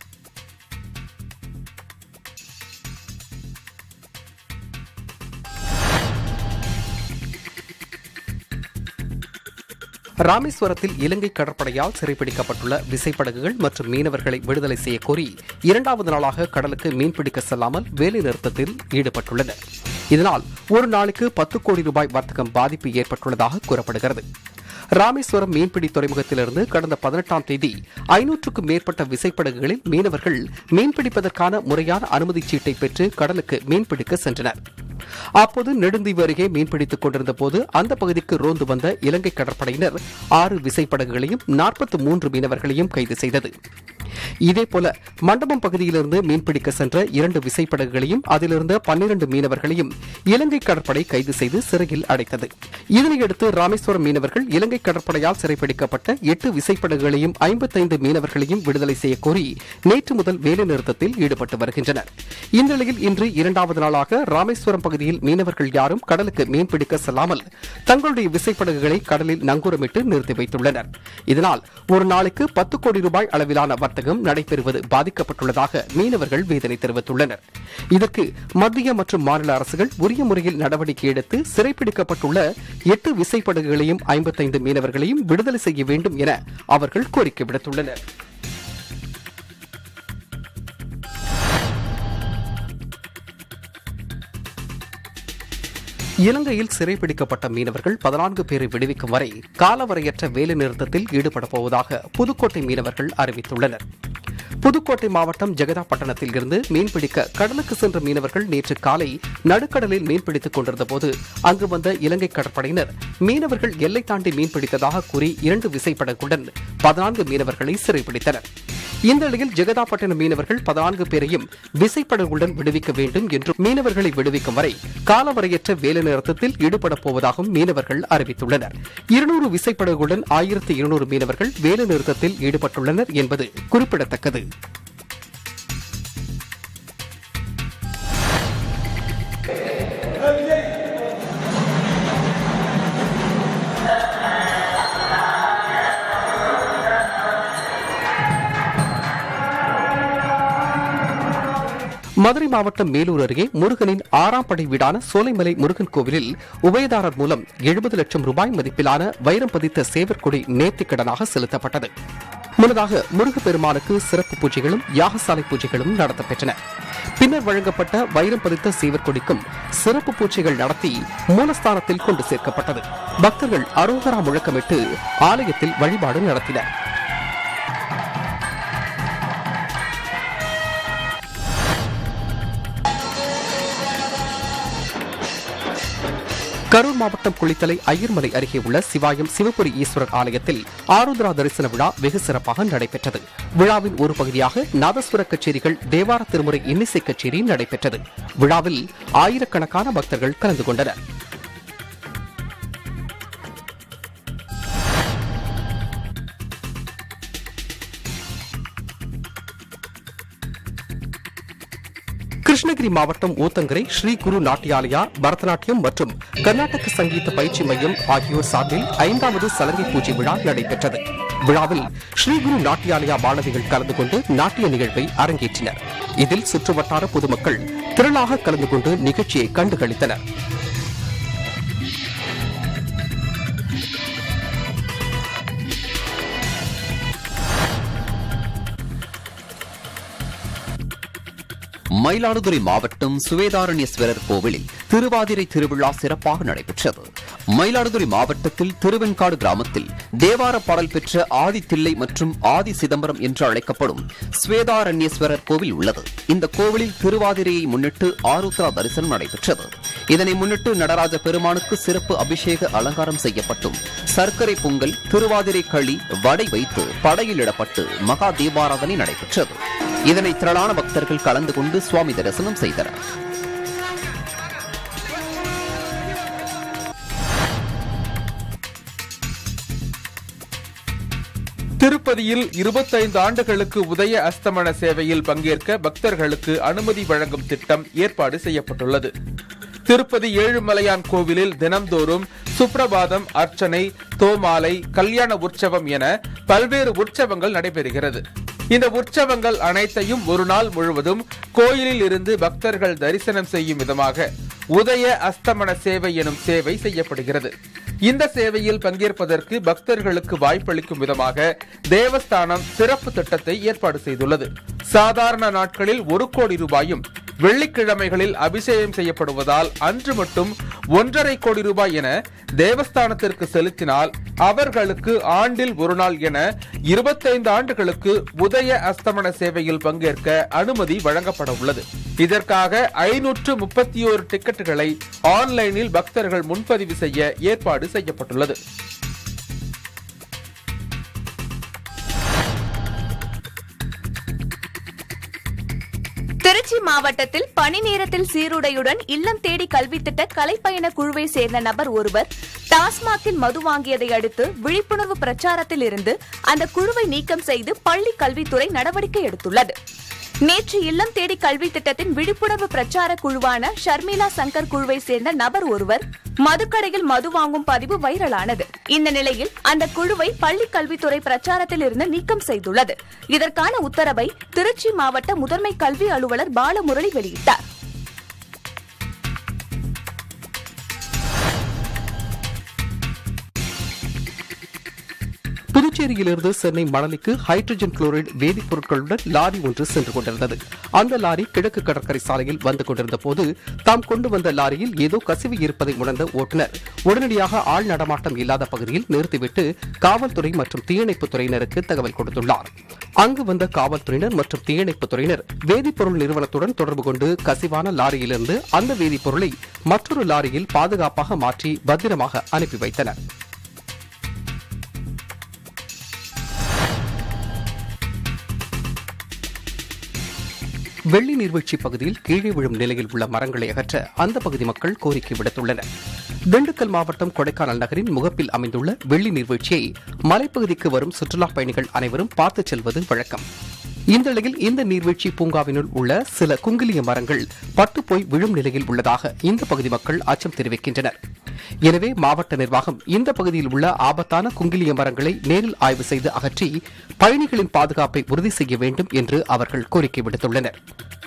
ராமேஸ்வரத்தில் இலங்கை கடற்படையால் சிறைப்பிடிக்கப்பட்டுள்ள விசைப்படகுகள் மற்றும் மீனவர்களை விடுதலை செய்யக்கோரி இரண்டாவது நாளாக கடலுக்கு மீன்பிடிக்க செல்லாமல் வேலைநிறுத்தத்தில் ஈடுபட்டுள்ளனர் இதனால் ஒரு நாளுக்கு பத்து கோடி ரூபாய் வர்த்தகம் பாதிப்பு ஏற்பட்டுள்ளதாக கூறப்படுகிறது ராமேஸ்வரம் மீன்பிடி துறைமுகத்திலிருந்து கடந்த பதினெட்டாம் தேதி ஐநூற்றுக்கும் மேற்பட்ட விசைப்படகுகளில் மீனவர்கள் மீன்பிடிப்பதற்கான முறையான அனுமதிச் சீட்டை பெற்று கடலுக்கு மீன்பிடிக்க சென்றனர் அப்போது நெடுந்தீவு அருகே மீன்பிடித்துக் கொண்டிருந்த போது அந்த பகுதிக்கு ரோந்து வந்த இலங்கை கடற்படையினர் ஆறு விசைப்படகுகளையும் நாற்பத்தி மூன்று மீனவர்களையும் கைது செய்தது இதேபோல மண்டபம் பகுதியிலிருந்து மீன்பிடிக்க சென்ற இரண்டு விசைப்படகுகளையும் அதிலிருந்த பன்னிரண்டு மீனவர்களையும் இலங்கை கடற்படை கைது செய்து சிறையில் அடைத்தது இதனையடுத்து ராமேஸ்வரம் மீனவர்கள் இலங்கை கடற்படையால் சிறைப்பிடிக்கப்பட்ட எட்டு விசைப்படகுகளையும் ஐம்பத்தைந்து மீனவர்களையும் விடுதலை செய்யக்கோரி நேற்று முதல் வேலைநிறுத்தத்தில் ஈடுபட்டு வருகின்றனர் இந்நிலையில் இன்று இரண்டாவது நாளாக ராமேஸ்வரம் பகுதியில் மீனவர்கள் யாரும் கடலுக்கு மீன்பிடிக்க செல்லாமல் தங்களுடைய விசைப்படகுகளை கடலில் நங்கூரமிட்டு நிறுத்தி வைத்துள்ளனர் இதனால் ஒரு நாளுக்கு பத்து கோடி ரூபாய் அளவிலான வர்த்தகம் நடைபெறுவது பாதிக்கப்பட்டுள்ளதாக மீனவர்கள் வேதனை தெரிவித்துள்ளனர் இதற்கு மத்திய மற்றும் மாநில அரசுகள் உரிய முறையில் நடவடிக்கை எடுத்து சிறைப்பிடிக்கப்பட்டுள்ள எட்டு விசைப்படகுகளையும் ஐம்பத்தைந்து மீனவர்களையும் விடுதலை செய்ய வேண்டும் என அவர்கள் கோரிக்கை விடுத்துள்ளனர் இலங்கையில் சிறைப்பிடிக்கப்பட்ட மீனவர்கள் பதினான்கு பேரை விடுவிக்கும் வரை காலவரையற்ற வேலைநிறுத்தத்தில் ஈடுபட போவதாக புதுக்கோட்டை மீனவர்கள் அறிவித்துள்ளனர் புதுக்கோட்டை மாவட்டம் ஜெகதாப்பட்டணத்தில் இருந்து மீன்பிடிக்க கடலுக்கு சென்ற மீனவர்கள் நேற்று காலை நடுக்கடலில் மீன்பிடித்துக் கொண்டிருந்த போது அங்கு வந்த இலங்கை கடற்படையினர் மீனவர்கள் எல்லை தாண்டி மீன்பிடித்ததாக கூறி இரண்டு விசைப்படகுடன் பதினான்கு மீனவர்களை சிறைப்பிடித்தனர் இந்த நிலையில் ஜெகதாப்பட்டினம் மீனவர்கள் பதினான்கு பேரையும் விசைப்படகுடன் விடுவிக்க வேண்டும் என்றும் மீனவர்களை விடுவிக்கும் வரை காலவரையற்ற வேலைநிறுத்தத்தில் ஈடுபட போவதாகவும் மீனவர்கள் அறிவித்துள்ளனர் இருநூறு விசைப்படகுடன் ஆயிரத்தி இருநூறு மீனவர்கள் வேலைநிறுத்தத்தில் ஈடுபட்டுள்ளனர் என்பது குறிப்பிடத்தக்கது மதுரை மாவட்டம் மேலூர் அருகே முருகனின் ஆறாம் படை வீடான சோலைமலை முருகன் கோவிலில் உபயதாரர் மூலம் எழுபது லட்சம் ரூபாய் மதிப்பிலான வைரம் பதித்த சேவற்கொடி நேர்த்திக்கடனாக செலுத்தப்பட்டது முன்னதாக முருகப்பெருமானுக்கு சிறப்பு பூஜைகளும் யாகசாலை பூஜைகளும் நடத்தப்பெற்றன பின்னர் வழங்கப்பட்ட வைரம் பதித்த சீவர்கொடிக்கும் சிறப்பு பூஜைகள் நடத்தி மூலஸ்தானத்தில் கொண்டு சேர்க்கப்பட்டது பக்தர்கள் அரோகரா முழக்கமிட்டு ஆலயத்தில் வழிபாடு நடத்தினர் கரூர் மாவட்டம் குளித்தலை ஐயர்மலை அருகே உள்ள சிவாயம் சிவபுரி ஈஸ்வரர் ஆலயத்தில் ஆருத்ரா தரிசன விழா வெகு சிறப்பாக நடைபெற்றது விழாவின் ஒரு பகுதியாக நாதஸ்வர கச்சேரிகள் தேவார திருமுறை இன்னிசை கச்சேரி நடைபெற்றது விழாவில் ஆயிரக்கணக்கான பக்தர்கள் கலந்து கொண்டனர் கிருஷ்ணகிரி மாவட்டம் ஊத்தங்கரை ஸ்ரீ குரு நாட்டியாலயா பரதநாட்டியம் மற்றும் கர்நாடக சங்கீத பயிற்சி மையம் ஆகியோர் சார்பில் ஐந்தாவது சலங்கை பூஜை விழா நடைபெற்றது விழாவில் ஸ்ரீ குரு நாட்டியாலயா மாணவிகள் கலந்து கொண்டு நாட்டிய நிகழ்வை அரங்கேற்றினர் இதில் சுற்றுவட்டார பொதுமக்கள் திரளாக கலந்து கொண்டு நிகழ்ச்சியை கண்டுகளித்தனர் மயிலாடுதுறை மாவட்டம் சுவேதாரண்யேஸ்வரர் கோவிலில் திருவாதிரை திருவிழா சிறப்பாக நடைபெற்றது மயிலாடுதுறை மாவட்டத்தில் திருவெண்காடு கிராமத்தில் தேவார பாடல் பெற்ற ஆதித்தில்லை மற்றும் ஆதி சிதம்பரம் என்று அழைக்கப்படும் ஸ்வேதாரண்யேஸ்வரர் கோவில் உள்ளது இந்த கோவிலில் திருவாதிரையை முன்னிட்டு ஆருத்ரா தரிசனம் நடைபெற்றது இதனை முன்னிட்டு நடராஜ பெருமானுக்கு சிறப்பு அபிஷேக அலங்காரம் செய்யப்பட்டும் சர்க்கரை பொங்கல் திருவாதிரை களி வடை வைத்து படையிலிடப்பட்டு மகா தீபாராதனை நடைபெற்றது இதனை திரளான பக்தர்கள் கலந்து கொண்டு சுவாமி தரிசனம் செய்தனர் திருப்பதியில் இருபத்தைந்து ஆண்டுகளுக்கு உதய அஸ்தமன சேவையில் பங்கேற்க பக்தர்களுக்கு அனுமதி வழங்கும் திட்டம் ஏற்பாடு செய்யப்பட்டுள்ளது திருப்பதி ஏழுமலையான் கோவிலில் தினம்தோறும் சுப்ரபாதம் அர்ச்சனை தோமாலை கல்யாண உற்சவம் என பல்வேறு உற்சவங்கள் நடைபெறுகிறது இந்த உற்சவங்கள் அனைத்தையும் ஒரு நாள் முழுவதும் கோயிலில் இருந்து பக்தர்கள் தரிசனம் செய்யும் விதமாக உதய அஸ்தமன சேவை எனும் சேவை செய்யப்படுகிறது இந்த சேவையில் பங்கேற்பதற்கு பக்தர்களுக்கு வாய்ப்பளிக்கும் விதமாக தேவஸ்தானம் சிறப்பு திட்டத்தை ஏற்பாடு செய்துள்ளது சாதாரண நாட்களில் ஒரு கோடி ரூபாயும் வெள்ளிக்கிழமைகளில் அபிஷேகம் செய்யப்படுவதால் அன்று மட்டும் ஒன்றரை கோடி ரூபாய் என தேவஸ்தானத்திற்கு செலுத்தினால் அவர்களுக்கு ஆண்டில் ஒரு நாள் என இருபத்தைந்து ஆண்டுகளுக்கு உதய அஸ்தமன சேவையில் பங்கேற்க அனுமதி வழங்கப்பட உள்ளது இதற்காக ஐநூற்று முப்பத்தி ஓரு டிக்கெட்டுகளை ஆன்லைனில் பக்தர்கள் முன்பதிவு செய்ய ஏற்பாடு செய்யப்பட்டுள்ளது திருச்சி மாவட்டத்தில் பணி நேரத்தில் சீருடையுடன் இல்லம் தேடி கல்வி திட்ட கலைப்பயண குழுவை சேர்ந்த நபர் ஒருவர் டாஸ்மாகில் மது வாங்கியதை அடுத்து விழிப்புணர்வு பிரச்சாரத்தில் இருந்து அந்த குழுவை நீக்கம் செய்து பள்ளி கல்வித்துறை நடவடிக்கை எடுத்துள்ளது நேற்று இல்லம் தேடி கல்வி திட்டத்தின் விழிப்புணர்வு பிரச்சார குழுவான ஷர்மிளா சங்கர் குழுவை சேர்ந்த நபர் ஒருவர் மதுக்கடையில் மது வாங்கும் பதிவு வைரலானது இந்த நிலையில் அந்த குழுவை பள்ளி கல்வித்துறை பிரச்சாரத்தில் இருந்து நீக்கம் செய்துள்ளது இதற்கான உத்தரவை திருச்சி மாவட்ட முதன்மை கல்வி அலுவலர் பாலமுரளி வெளியிட்டார் புதுச்சேரியிலிருந்து சென்னை மணலிக்கு ஹைட்ரஜன் குளோரைடு வேதிப்பொருட்களுடன் லாரி ஒன்று சென்று கொண்டிருந்தது அந்த லாரி கிழக்கு கடற்கரை சாலையில் வந்து கொண்டிருந்த போது தாம் கொண்டு வந்த லாரியில் ஏதோ கசிவு இருப்பதை உணர்ந்த ஓட்டுநர் உடனடியாக ஆள் நடமாட்டம் இல்லாத பகுதியில் நிறுத்திவிட்டு காவல்துறை மற்றும் தீயணைப்புத் துறையினருக்கு தகவல் கொடுத்துள்ளார் அங்கு வந்த காவல்துறையினர் மற்றும் தீயணைப்புத் துறையினர் வேதிப்பொருள் நிறுவனத்துடன் தொடர்பு கொண்டு கசிவான லாரியிலிருந்து அந்த வேதிப்பொருளை மற்றொரு லாரியில் பாதுகாப்பாக மாற்றி பத்திரமாக அனுப்பி வைத்தனர் வெள்ளி நீர்வீழ்ச்சி பகுதியில் கீழே விழும் நிலையில் உள்ள மரங்களை அகற்ற அந்த பகுதி மக்கள் கோரிக்கை விடுத்துள்ளனர் திண்டுக்கல் மாவட்டம் கொடைக்கானல் நகரின் முகப்பில் அமைந்துள்ள வெள்ளி நீர்வீழ்ச்சியை மலைப்பகுதிக்கு வரும் சுற்றுலாப் பயணிகள் அனைவரும் பார்த்துச் செல்வது வழக்கம் இந்த நிலையில் இந்த நீர்வீழ்ச்சி பூங்காவினுள் உள்ள சில குங்கிலிய மரங்கள் பட்டு போய் விழும் நிலையில் உள்ளதாக இந்த பகுதி மக்கள் அச்சம் தெரிவிக்கின்றனர் எனவே மாவட்ட நிர்வாகம் இந்த பகுதியில் உள்ள ஆபத்தான குங்கிலிய மரங்களை நேரில் ஆய்வு செய்து அகற்றி பயணிகளின் பாதுகாப்பை உறுதி செய்ய வேண்டும் என்று அவர்கள் கோரிக்கை விடுத்துள்ளனர்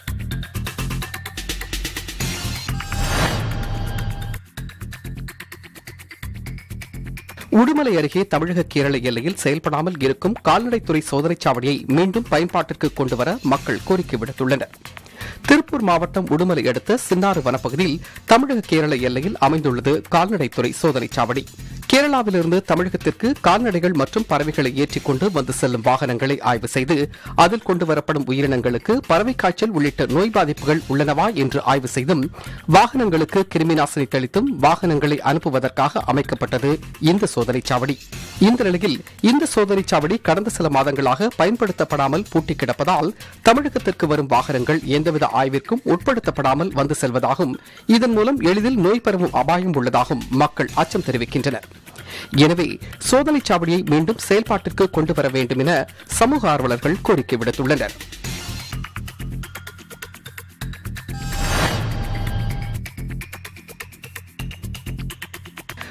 உடுமலை அருகே தமிழக கேரள எல்லையில் செயல்படாமல் இருக்கும் கால்நடைத்துறை சோதனைச் சாவடியை மீண்டும் பயன்பாட்டிற்கு கொண்டுவர மக்கள் கோரிக்கை விடுத்துள்ளனர் திருப்பூர் மாவட்டம் உடுமலை அடுத்த சின்னாறு வனப்பகுதியில் தமிழக கேரள எல்லையில் அமைந்துள்ளது கால்நடைத்துறை சோதனைச் சாவடி கேரளாவிலிருந்து தமிழகத்திற்கு கால்நடைகள் மற்றும் பறவைகளை ஏற்றிக்கொண்டு வந்து செல்லும் வாகனங்களை ஆய்வு செய்து அதில் கொண்டு வரப்படும் உயிரினங்களுக்கு பறவை காய்ச்சல் உள்ளிட்ட நோய் பாதிப்புகள் உள்ளனவா என்று ஆய்வு செய்தும் வாகனங்களுக்கு கிருமிநாசினி தெளித்தும் வாகனங்களை அனுப்புவதற்காக அமைக்கப்பட்டது இந்த சோதனைச் சாவடி இந்த நிலையில் இந்த சோதனைச் சாவடி கடந்த சில மாதங்களாக பயன்படுத்தப்படாமல் பூட்டி கிடப்பதால் தமிழகத்திற்கு வரும் வாகனங்கள் எந்தவித ஆய்விற்கும் உட்படுத்தப்படாமல் வந்து செல்வதாகவும் இதன் மூலம் எளிதில் நோய் பரவும் அபாயம் உள்ளதாகவும் மக்கள் அச்சம் தெரிவிக்கின்றனர் எனவே சோதனைச் சாவடியை மீண்டும் செயல்பாட்டிற்கு கொண்டு வர வேண்டும் என சமூக ஆர்வலர்கள் கோரிக்கை விடுத்துள்ளனர்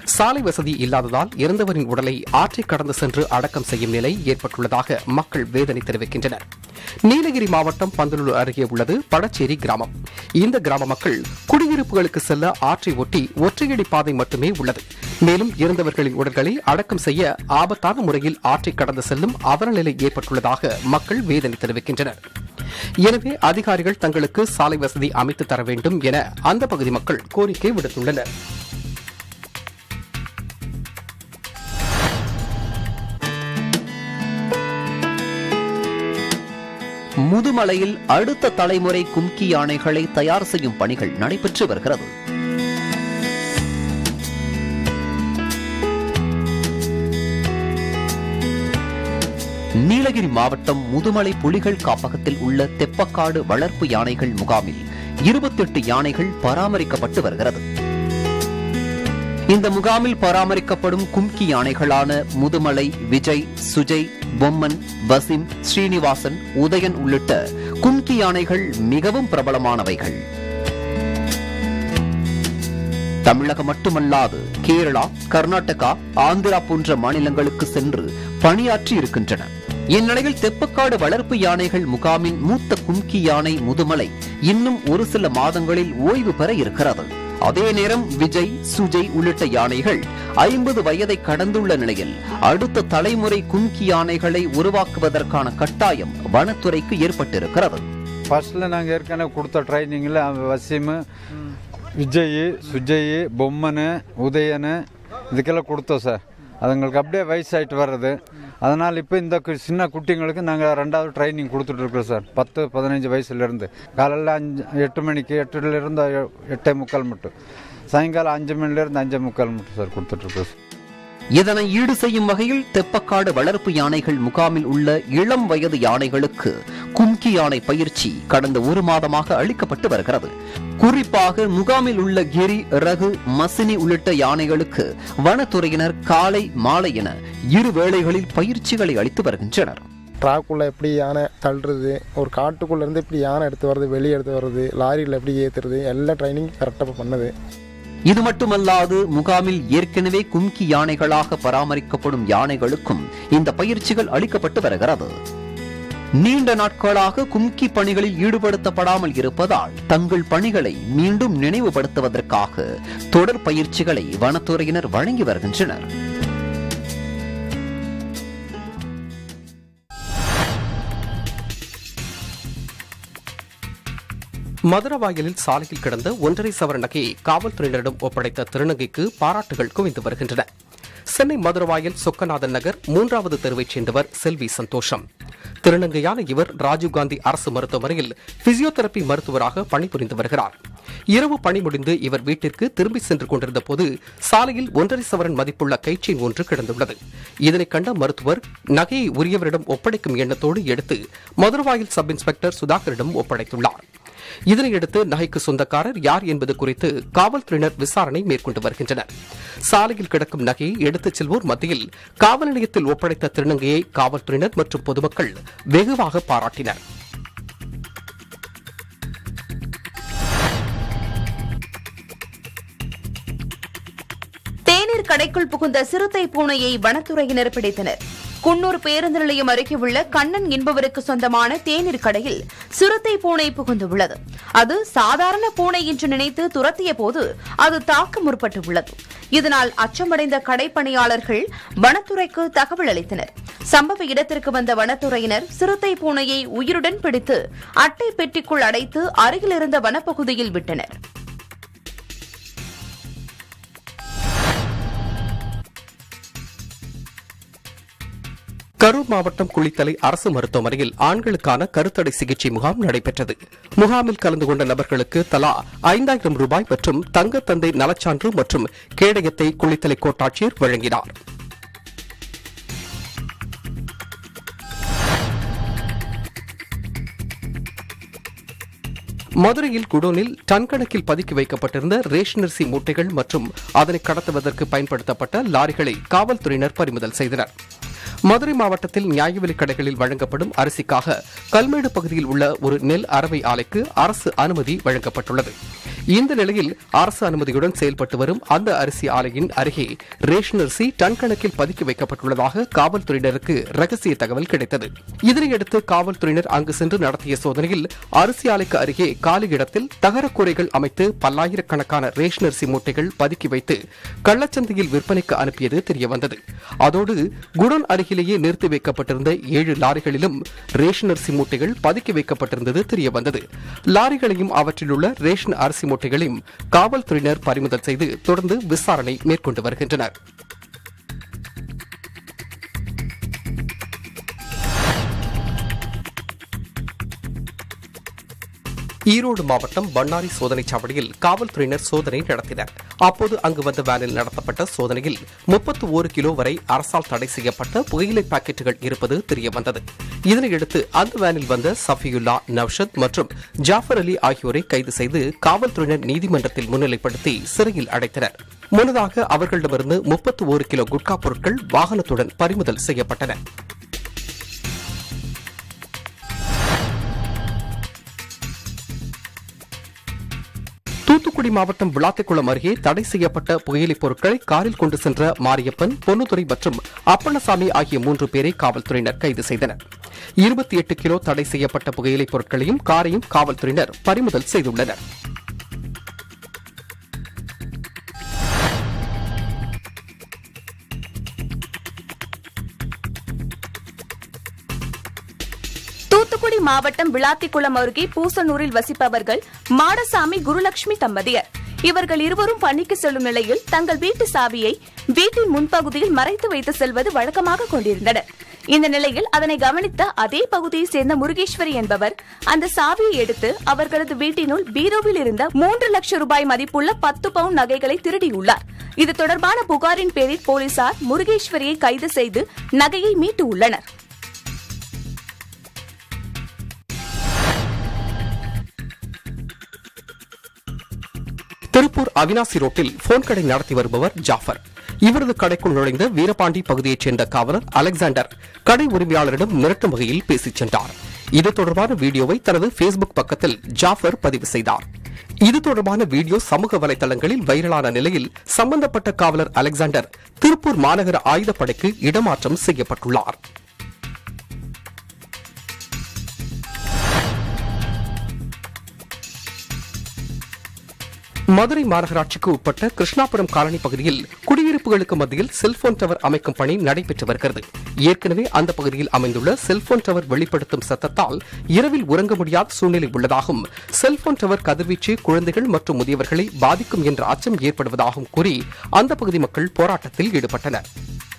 சாலை வசதி இல்லாததால் இறந்தவரின் உடலை ஆற்றை கடந்து சென்று அடக்கம் செய்யும் நிலை ஏற்பட்டுள்ளதாக மக்கள் வேதனை தெரிவிக்கின்றனர் நீலகிரி மாவட்டம் பந்தலூர் அருகே உள்ளது படச்சேரி கிராமம் இந்த கிராம மக்கள் குடியிருப்புகளுக்கு செல்ல ஆற்றை ஒட்டி ஒற்றையடி பாதை மட்டுமே உள்ளது மேலும் இறந்தவர்களின் உடல்களை அடக்கம் செய்ய ஆபத்தான முறையில் ஆற்றை கடந்து செல்லும் அவலநிலை ஏற்பட்டுள்ளதாக மக்கள் வேதனை தெரிவிக்கின்றனர் எனவே அதிகாரிகள் தங்களுக்கு சாலை வசதி அமைத்து தர வேண்டும் என அந்த பகுதி மக்கள் கோரிக்கை விடுத்துள்ளனர் முதுமலையில் அடுத்த தலைமுறை கும்கி யானைகளை தயார் செய்யும் பணிகள் நடைபெற்று வருகிறது நீலகிரி மாவட்டம் முதுமலை புலிகள் காப்பகத்தில் உள்ள தெப்பக்காடு வளர்ப்பு யானைகள் முகாமில் இருபத்தெட்டு யானைகள் பராமரிக்கப்பட்டு வருகிறது இந்த முகாமில் பராமரிக்கப்படும் கும்கி யானைகளான முதுமலை விஜய் சுஜய் பொம்மன் வசிம் ஸ்ரீனிவாசன் உதயன் உள்ளிட்ட கும்கி யானைகள் மிகவும் பிரபலமானவைகள் தமிழகம் மட்டுமல்லாது கேரளா கர்நாடகா ஆந்திரா போன்ற மாநிலங்களுக்கு சென்று பணியாற்றி இருக்கின்றன இந்நிலையில் தெப்பக்காடு வளர்ப்பு யானைகள் முகாமின் மூத்த கும்கி யானை முதுமலை இன்னும் ஒரு சில மாதங்களில் ஓய்வு பெற இருக்கிறது அதே நேரம் விஜய் சுஜய் உள்ளிட்ட யானைகள் ஐம்பது வயதை கடந்துள்ள நிலையில் அடுத்த தலைமுறை கும்கி யானைகளை உருவாக்குவதற்கான கட்டாயம் வனத்துறைக்கு ஏற்பட்டிருக்கிறது ஃபர்ஸ்ட்டில் நாங்கள் ஏற்கனவே கொடுத்த ட்ரைனிங்கில் வசீமு விஜய் சுஜய் பொம்மனு உதயனு இதுக்கெல்லாம் கொடுத்தோம் சார் அதுங்களுக்கு அப்படியே வயசாயிட்டு வர்றது அதனால் இப்போ இந்த கு- சின்ன குட்டிங்களுக்கு நாங்கள் ரெண்டாவது ட்ரைனிங் கொடுத்துட்ருக்கோம் சார் பத்து பதினஞ்சு வயசுலேருந்து காலையில் அஞ்சு எட்டு மணிக்கு எட்டுலேருந்து எட்டே முக்கால் மட்டும் சாயங்காலம் அஞ்சு மணிலேருந்து அஞ்சே முக்கால் மட்டும் சார் கொடுத்துட்ருக்கோம் சார் இதனை ஈடு செய்யும் வகையில் தெப்பக்காடு வளர்ப்பு யானைகள் முகாமில் உள்ள இளம் வயது யானைகளுக்கு கும்கி யானை பயிற்சி கடந்த ஒரு மாதமாக அளிக்கப்பட்டு வருகிறது குறிப்பாக முகாமில் உள்ள கிரி ரகு மசினி உள்ளிட்ட யானைகளுக்கு வனத்துறையினர் காலை மாலை என இரு வேளைகளில் பயிற்சிகளை அளித்து வருகின்றனர் ட்ராக்குள்ளே எப்படி யானை தள்ளுறது ஒரு காட்டுக்குள்ளே இருந்து எப்படி யானை எடுத்து வர்றது வெளியே எடுத்து வர்றது லாரியில் எப்படி ஏற்றுறது எல்லா ட்ரைனிங் கரெக்டாக பண்ணுது இது மட்டுமல்லாது முகாமில் ஏற்கனவே கும்கி யானைகளாக பராமரிக்கப்படும் யானைகளுக்கும் இந்த பயிற்சிகள் அளிக்கப்பட்டு வருகிறது நீண்ட நாட்களாக கும்கி பணிகளில் ஈடுபடுத்தப்படாமல் இருப்பதால் தங்கள் பணிகளை மீண்டும் நினைவுபடுத்துவதற்காக தொடர் பயிற்சிகளை வனத்துறையினர் வழங்கி வருகின்றனர் மதுரவாயலில் சாலையில் கிடந்த ஒன்றரை சவர நகையை காவல்துறையினரிடம் ஒப்படைத்த திருநங்கைக்கு பாராட்டுகள் குவிந்து வருகின்றன சென்னை மதுரவாயல் சொக்கநாதன் நகர் மூன்றாவது தெருவைச் சேர்ந்தவர் செல்வி சந்தோஷம் திருநங்கையான இவர் ராஜீவ்காந்தி அரசு மருத்துவமனையில் பிசியோதெரபி மருத்துவராக பணிபுரிந்து வருகிறார் இரவு பணி முடிந்து இவர் வீட்டிற்கு திரும்பி சென்று கொண்டிருந்த போது சாலையில் ஒன்றரை சவரன் மதிப்புள்ள கைச்செயின் ஒன்று கிடந்துள்ளது இதனை கண்ட மருத்துவர் நகையை உரியவரிடம் ஒப்படைக்கும் எண்ணத்தோடு எடுத்து மதுரவாயல் சப் இன்ஸ்பெக்டர் சுதாகரிடம் ஒப்படைத்துள்ளார் இதனையடுத்து நகைக்கு சொந்தக்காரர் யார் என்பது குறித்து காவல்துறையினர் விசாரணை மேற்கொண்டு வருகின்றனர் சாலையில் கிடக்கும் நகையை எடுத்துச் செல்வோர் மத்தியில் காவல் நிலையத்தில் ஒப்படைத்த திருநங்கையை காவல்துறையினர் மற்றும் பொதுமக்கள் வெகுவாக பாராட்டினர் தேநீர் கடைக்குள் புகுந்த சிறுத்தை பூனையை வனத்துறையினர் பிடித்தனர் குன்னூர் பேருந்து நிலையம் அருகே உள்ள கண்ணன் என்பவருக்கு சொந்தமான தேநீர் கடையில் சிறுத்தை பூனை புகுந்துள்ளது அது சாதாரண பூனை என்று நினைத்து துரத்திய போது அது தாக்க முற்பட்டுள்ளது இதனால் அச்சமடைந்த கடைப்பணியாளர்கள் வனத்துறைக்கு தகவல் அளித்தனர் சம்பவ இடத்திற்கு வந்த வனத்துறையினர் சிறுத்தை பூனையை உயிருடன் பிடித்து அட்டை பெட்டிக்குள் அடைத்து அருகில் இருந்த வனப்பகுதியில் விட்டனர் கரூர் மாவட்டம் குளித்தலை அரசு மருத்துவமனையில் ஆண்களுக்கான கருத்தடை சிகிச்சை முகாம் நடைபெற்றது முகாமில் கலந்து கொண்ட நபர்களுக்கு தலா ஐந்தாயிரம் ரூபாய் மற்றும் தங்க தந்தை நலச்சான்று மற்றும் கேடயத்தை குளித்தலை கோட்டாட்சியர் வழங்கினார் மதுரையில் குடோனில் டன் கணக்கில் பதுக்கி வைக்கப்பட்டிருந்த ரேஷன் அரிசி மூட்டைகள் மற்றும் அதனை கடத்துவதற்கு பயன்படுத்தப்பட்ட லாரிகளை காவல்துறையினர் பறிமுதல் செய்தனர் மதுரை மாவட்டத்தில் நியாய விலைக் கடைகளில் வழங்கப்படும் அரிசிக்காக கல்மேடு பகுதியில் உள்ள ஒரு நெல் அரவை ஆலைக்கு அரசு அனுமதி வழங்கப்பட்டுள்ளது இந்த நிலையில் அரசு அனுமதியுடன் செயல்பட்டு வரும் அந்த அரிசி ஆலையின் அருகே ரேஷன் அரிசி டன் கணக்கில் பதுக்கி வைக்கப்பட்டுள்ளதாக காவல்துறையினருக்கு ரகசிய தகவல் கிடைத்தது இதனையடுத்து காவல்துறையினர் அங்கு சென்று நடத்திய சோதனையில் அரிசி ஆலைக்கு அருகே காலி இடத்தில் தகரக்கூரைகள் அமைத்து பல்லாயிரக்கணக்கான ரேஷன் அரிசி மூட்டைகள் பதுக்கி வைத்து கள்ளச்சந்தையில் விற்பனைக்கு அனுப்பியது தெரியவந்தது அதோடு குடோன் அருகிலேயே நிறுத்தி வைக்கப்பட்டிருந்த ஏழு லாரிகளிலும் ரேஷன் அரிசி மூட்டைகள் பதுக்கி வைக்கப்பட்டிருந்தது தெரியவந்தது லாரிகளையும் அவற்றில் உள்ள ரேஷன் அரிசி மூட்டைகளையும் காவல்துறையினர் பறிமுதல் செய்து தொடர்ந்து விசாரணை மேற்கொண்டு வருகின்றனர் ஈரோடு மாவட்டம் பண்ணாரி சோதனைச் சாவடியில் காவல்துறையினர் சோதனை நடத்தினர் அப்போது அங்கு வந்த வேனில் நடத்தப்பட்ட சோதனையில் முப்பத்து ஒரு கிலோ வரை அரசால் தடை செய்யப்பட்ட புகையிலை பாக்கெட்டுகள் இருப்பது தெரியவந்தது இதனையடுத்து அந்த வேனில் வந்த சஃபியுல்லா நவ்ஷத் மற்றும் ஜாஃபர் அலி ஆகியோரை கைது செய்து காவல்துறையினர் நீதிமன்றத்தில் முன்னிலைப்படுத்தி சிறையில் அடைத்தனர் முன்னதாக அவர்களிடமிருந்து முப்பத்து ஒரு கிலோ குட்கா பொருட்கள் வாகனத்துடன் பறிமுதல் செய்யப்பட்டன தூத்துக்குடி மாவட்டம் விளாத்திக்குளம் அருகே தடை செய்யப்பட்ட புகையிலைப் பொருட்களை காரில் கொண்டு சென்ற மாரியப்பன் பொன்னுத்துறை மற்றும் அப்பண்ணசாமி ஆகிய மூன்று பேரை காவல்துறையினர் கைது செய்தனர் இருபத்தி எட்டு கிலோ தடை செய்யப்பட்ட புகையிலைப் பொருட்களையும் காரையும் காவல்துறையினர் பறிமுதல் செய்துள்ளனர் தூத்துக்குடி மாவட்டம் விளாத்திக்குளம் அருகே பூசனூரில் வசிப்பவர்கள் மாடசாமி குருலட்சுமி தம்பதியர் இவர்கள் இருவரும் பணிக்கு செல்லும் நிலையில் தங்கள் வீட்டு சாவியை வீட்டின் முன்பகுதியில் மறைத்து வைத்து செல்வது வழக்கமாக கொண்டிருந்தனர் இந்த நிலையில் அதனை கவனித்த அதே பகுதியைச் சேர்ந்த முருகேஸ்வரி என்பவர் அந்த சாவியை எடுத்து அவர்களது வீட்டினுள் பீரோவில் இருந்த மூன்று லட்சம் ரூபாய் மதிப்புள்ள பத்து பவுன் நகைகளை திருடியுள்ளார் இது தொடர்பான புகாரின் பேரில் போலீசார் முருகேஸ்வரியை கைது செய்து நகையை மீட்டு உள்ளனர் திருப்பூர் அவினாசி ரோட்டில் போன் கடை நடத்தி வருபவர் ஜாஃபர் இவரது கடைக்குள் நுழைந்த வீரபாண்டி பகுதியைச் சேர்ந்த காவலர் அலெக்சாண்டர் கடை உரிமையாளரிடம் மிரட்டும் வகையில் பேசிச் சென்றார் இது தொடர்பான வீடியோவை தனது பேஸ்புக் பக்கத்தில் ஜாஃபர் பதிவு செய்தார் இது தொடர்பான வீடியோ சமூக வலைதளங்களில் வைரலான நிலையில் சம்பந்தப்பட்ட காவலர் அலெக்சாண்டர் திருப்பூர் மாநகர ஆயுதப்படைக்கு இடமாற்றம் செய்யப்பட்டுள்ளார் மதுரை மாநகராட்சிக்கு உட்பட்ட கிருஷ்ணாபுரம் காலனி பகுதியில் குடியிருப்புகளுக்கு மத்தியில் செல்போன் டவர் அமைக்கும் பணி நடைபெற்று வருகிறது ஏற்கனவே அந்த பகுதியில் அமைந்துள்ள செல்போன் டவர் வெளிப்படுத்தும் சத்தத்தால் இரவில் உறங்க முடியாத சூழ்நிலை உள்ளதாகவும் செல்போன் டவர் கதிர்வீச்சு குழந்தைகள் மற்றும் முதியவர்களை பாதிக்கும் என்ற அச்சம் ஏற்படுவதாகவும் கூறி அந்த பகுதி மக்கள் போராட்டத்தில் ஈடுபட்டனர்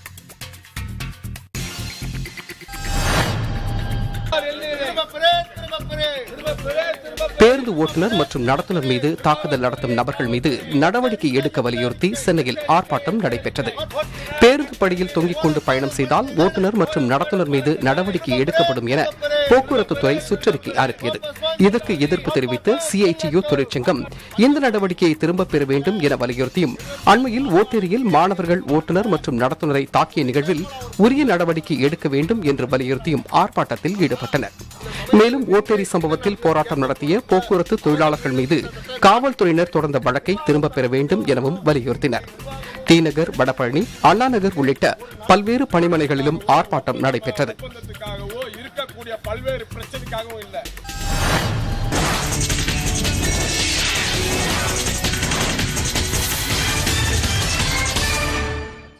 பேருந்து ஓட்டுநர் மற்றும் நடத்துனர் மீது தாக்குதல் நடத்தும் நபர்கள் மீது நடவடிக்கை எடுக்க வலியுறுத்தி சென்னையில் ஆர்ப்பாட்டம் நடைபெற்றது பேருந்து படியில் தொங்கிக் கொண்டு பயணம் செய்தால் ஓட்டுநர் மற்றும் நடத்துனர் மீது நடவடிக்கை எடுக்கப்படும் என போக்குவரத்து துறை சுற்றறிக்கை அனுப்பியது இதற்கு எதிர்ப்பு தெரிவித்து சிஐடியு தொழிற்சங்கம் இந்த நடவடிக்கையை திரும்பப் பெற வேண்டும் என வலியுறுத்தியும் அண்மையில் ஓட்டேரியில் மாணவர்கள் ஓட்டுநர் மற்றும் நடத்துனரை தாக்கிய நிகழ்வில் உரிய நடவடிக்கை எடுக்க வேண்டும் என்று வலியுறுத்தியும் ஆர்ப்பாட்டத்தில் ஈடுபட்டனர் மேலும் ஓட்டேரி சம்பவத்தில் போராட்டம் நடத்திய போக்குவரத்து தொழிலாளர்கள் மீது காவல்துறையினர் தொடர்ந்த வழக்கை திரும்பப் பெற வேண்டும் எனவும் வலியுறுத்தினர் டிநகர் வடபழனி அண்ணாநகர் உள்ளிட்ட பல்வேறு பணிமனைகளிலும் ஆர்ப்பாட்டம் நடைபெற்றது இருக்கக்கூடிய பல்வேறு பிரச்சனைக்காகவும் இல்லை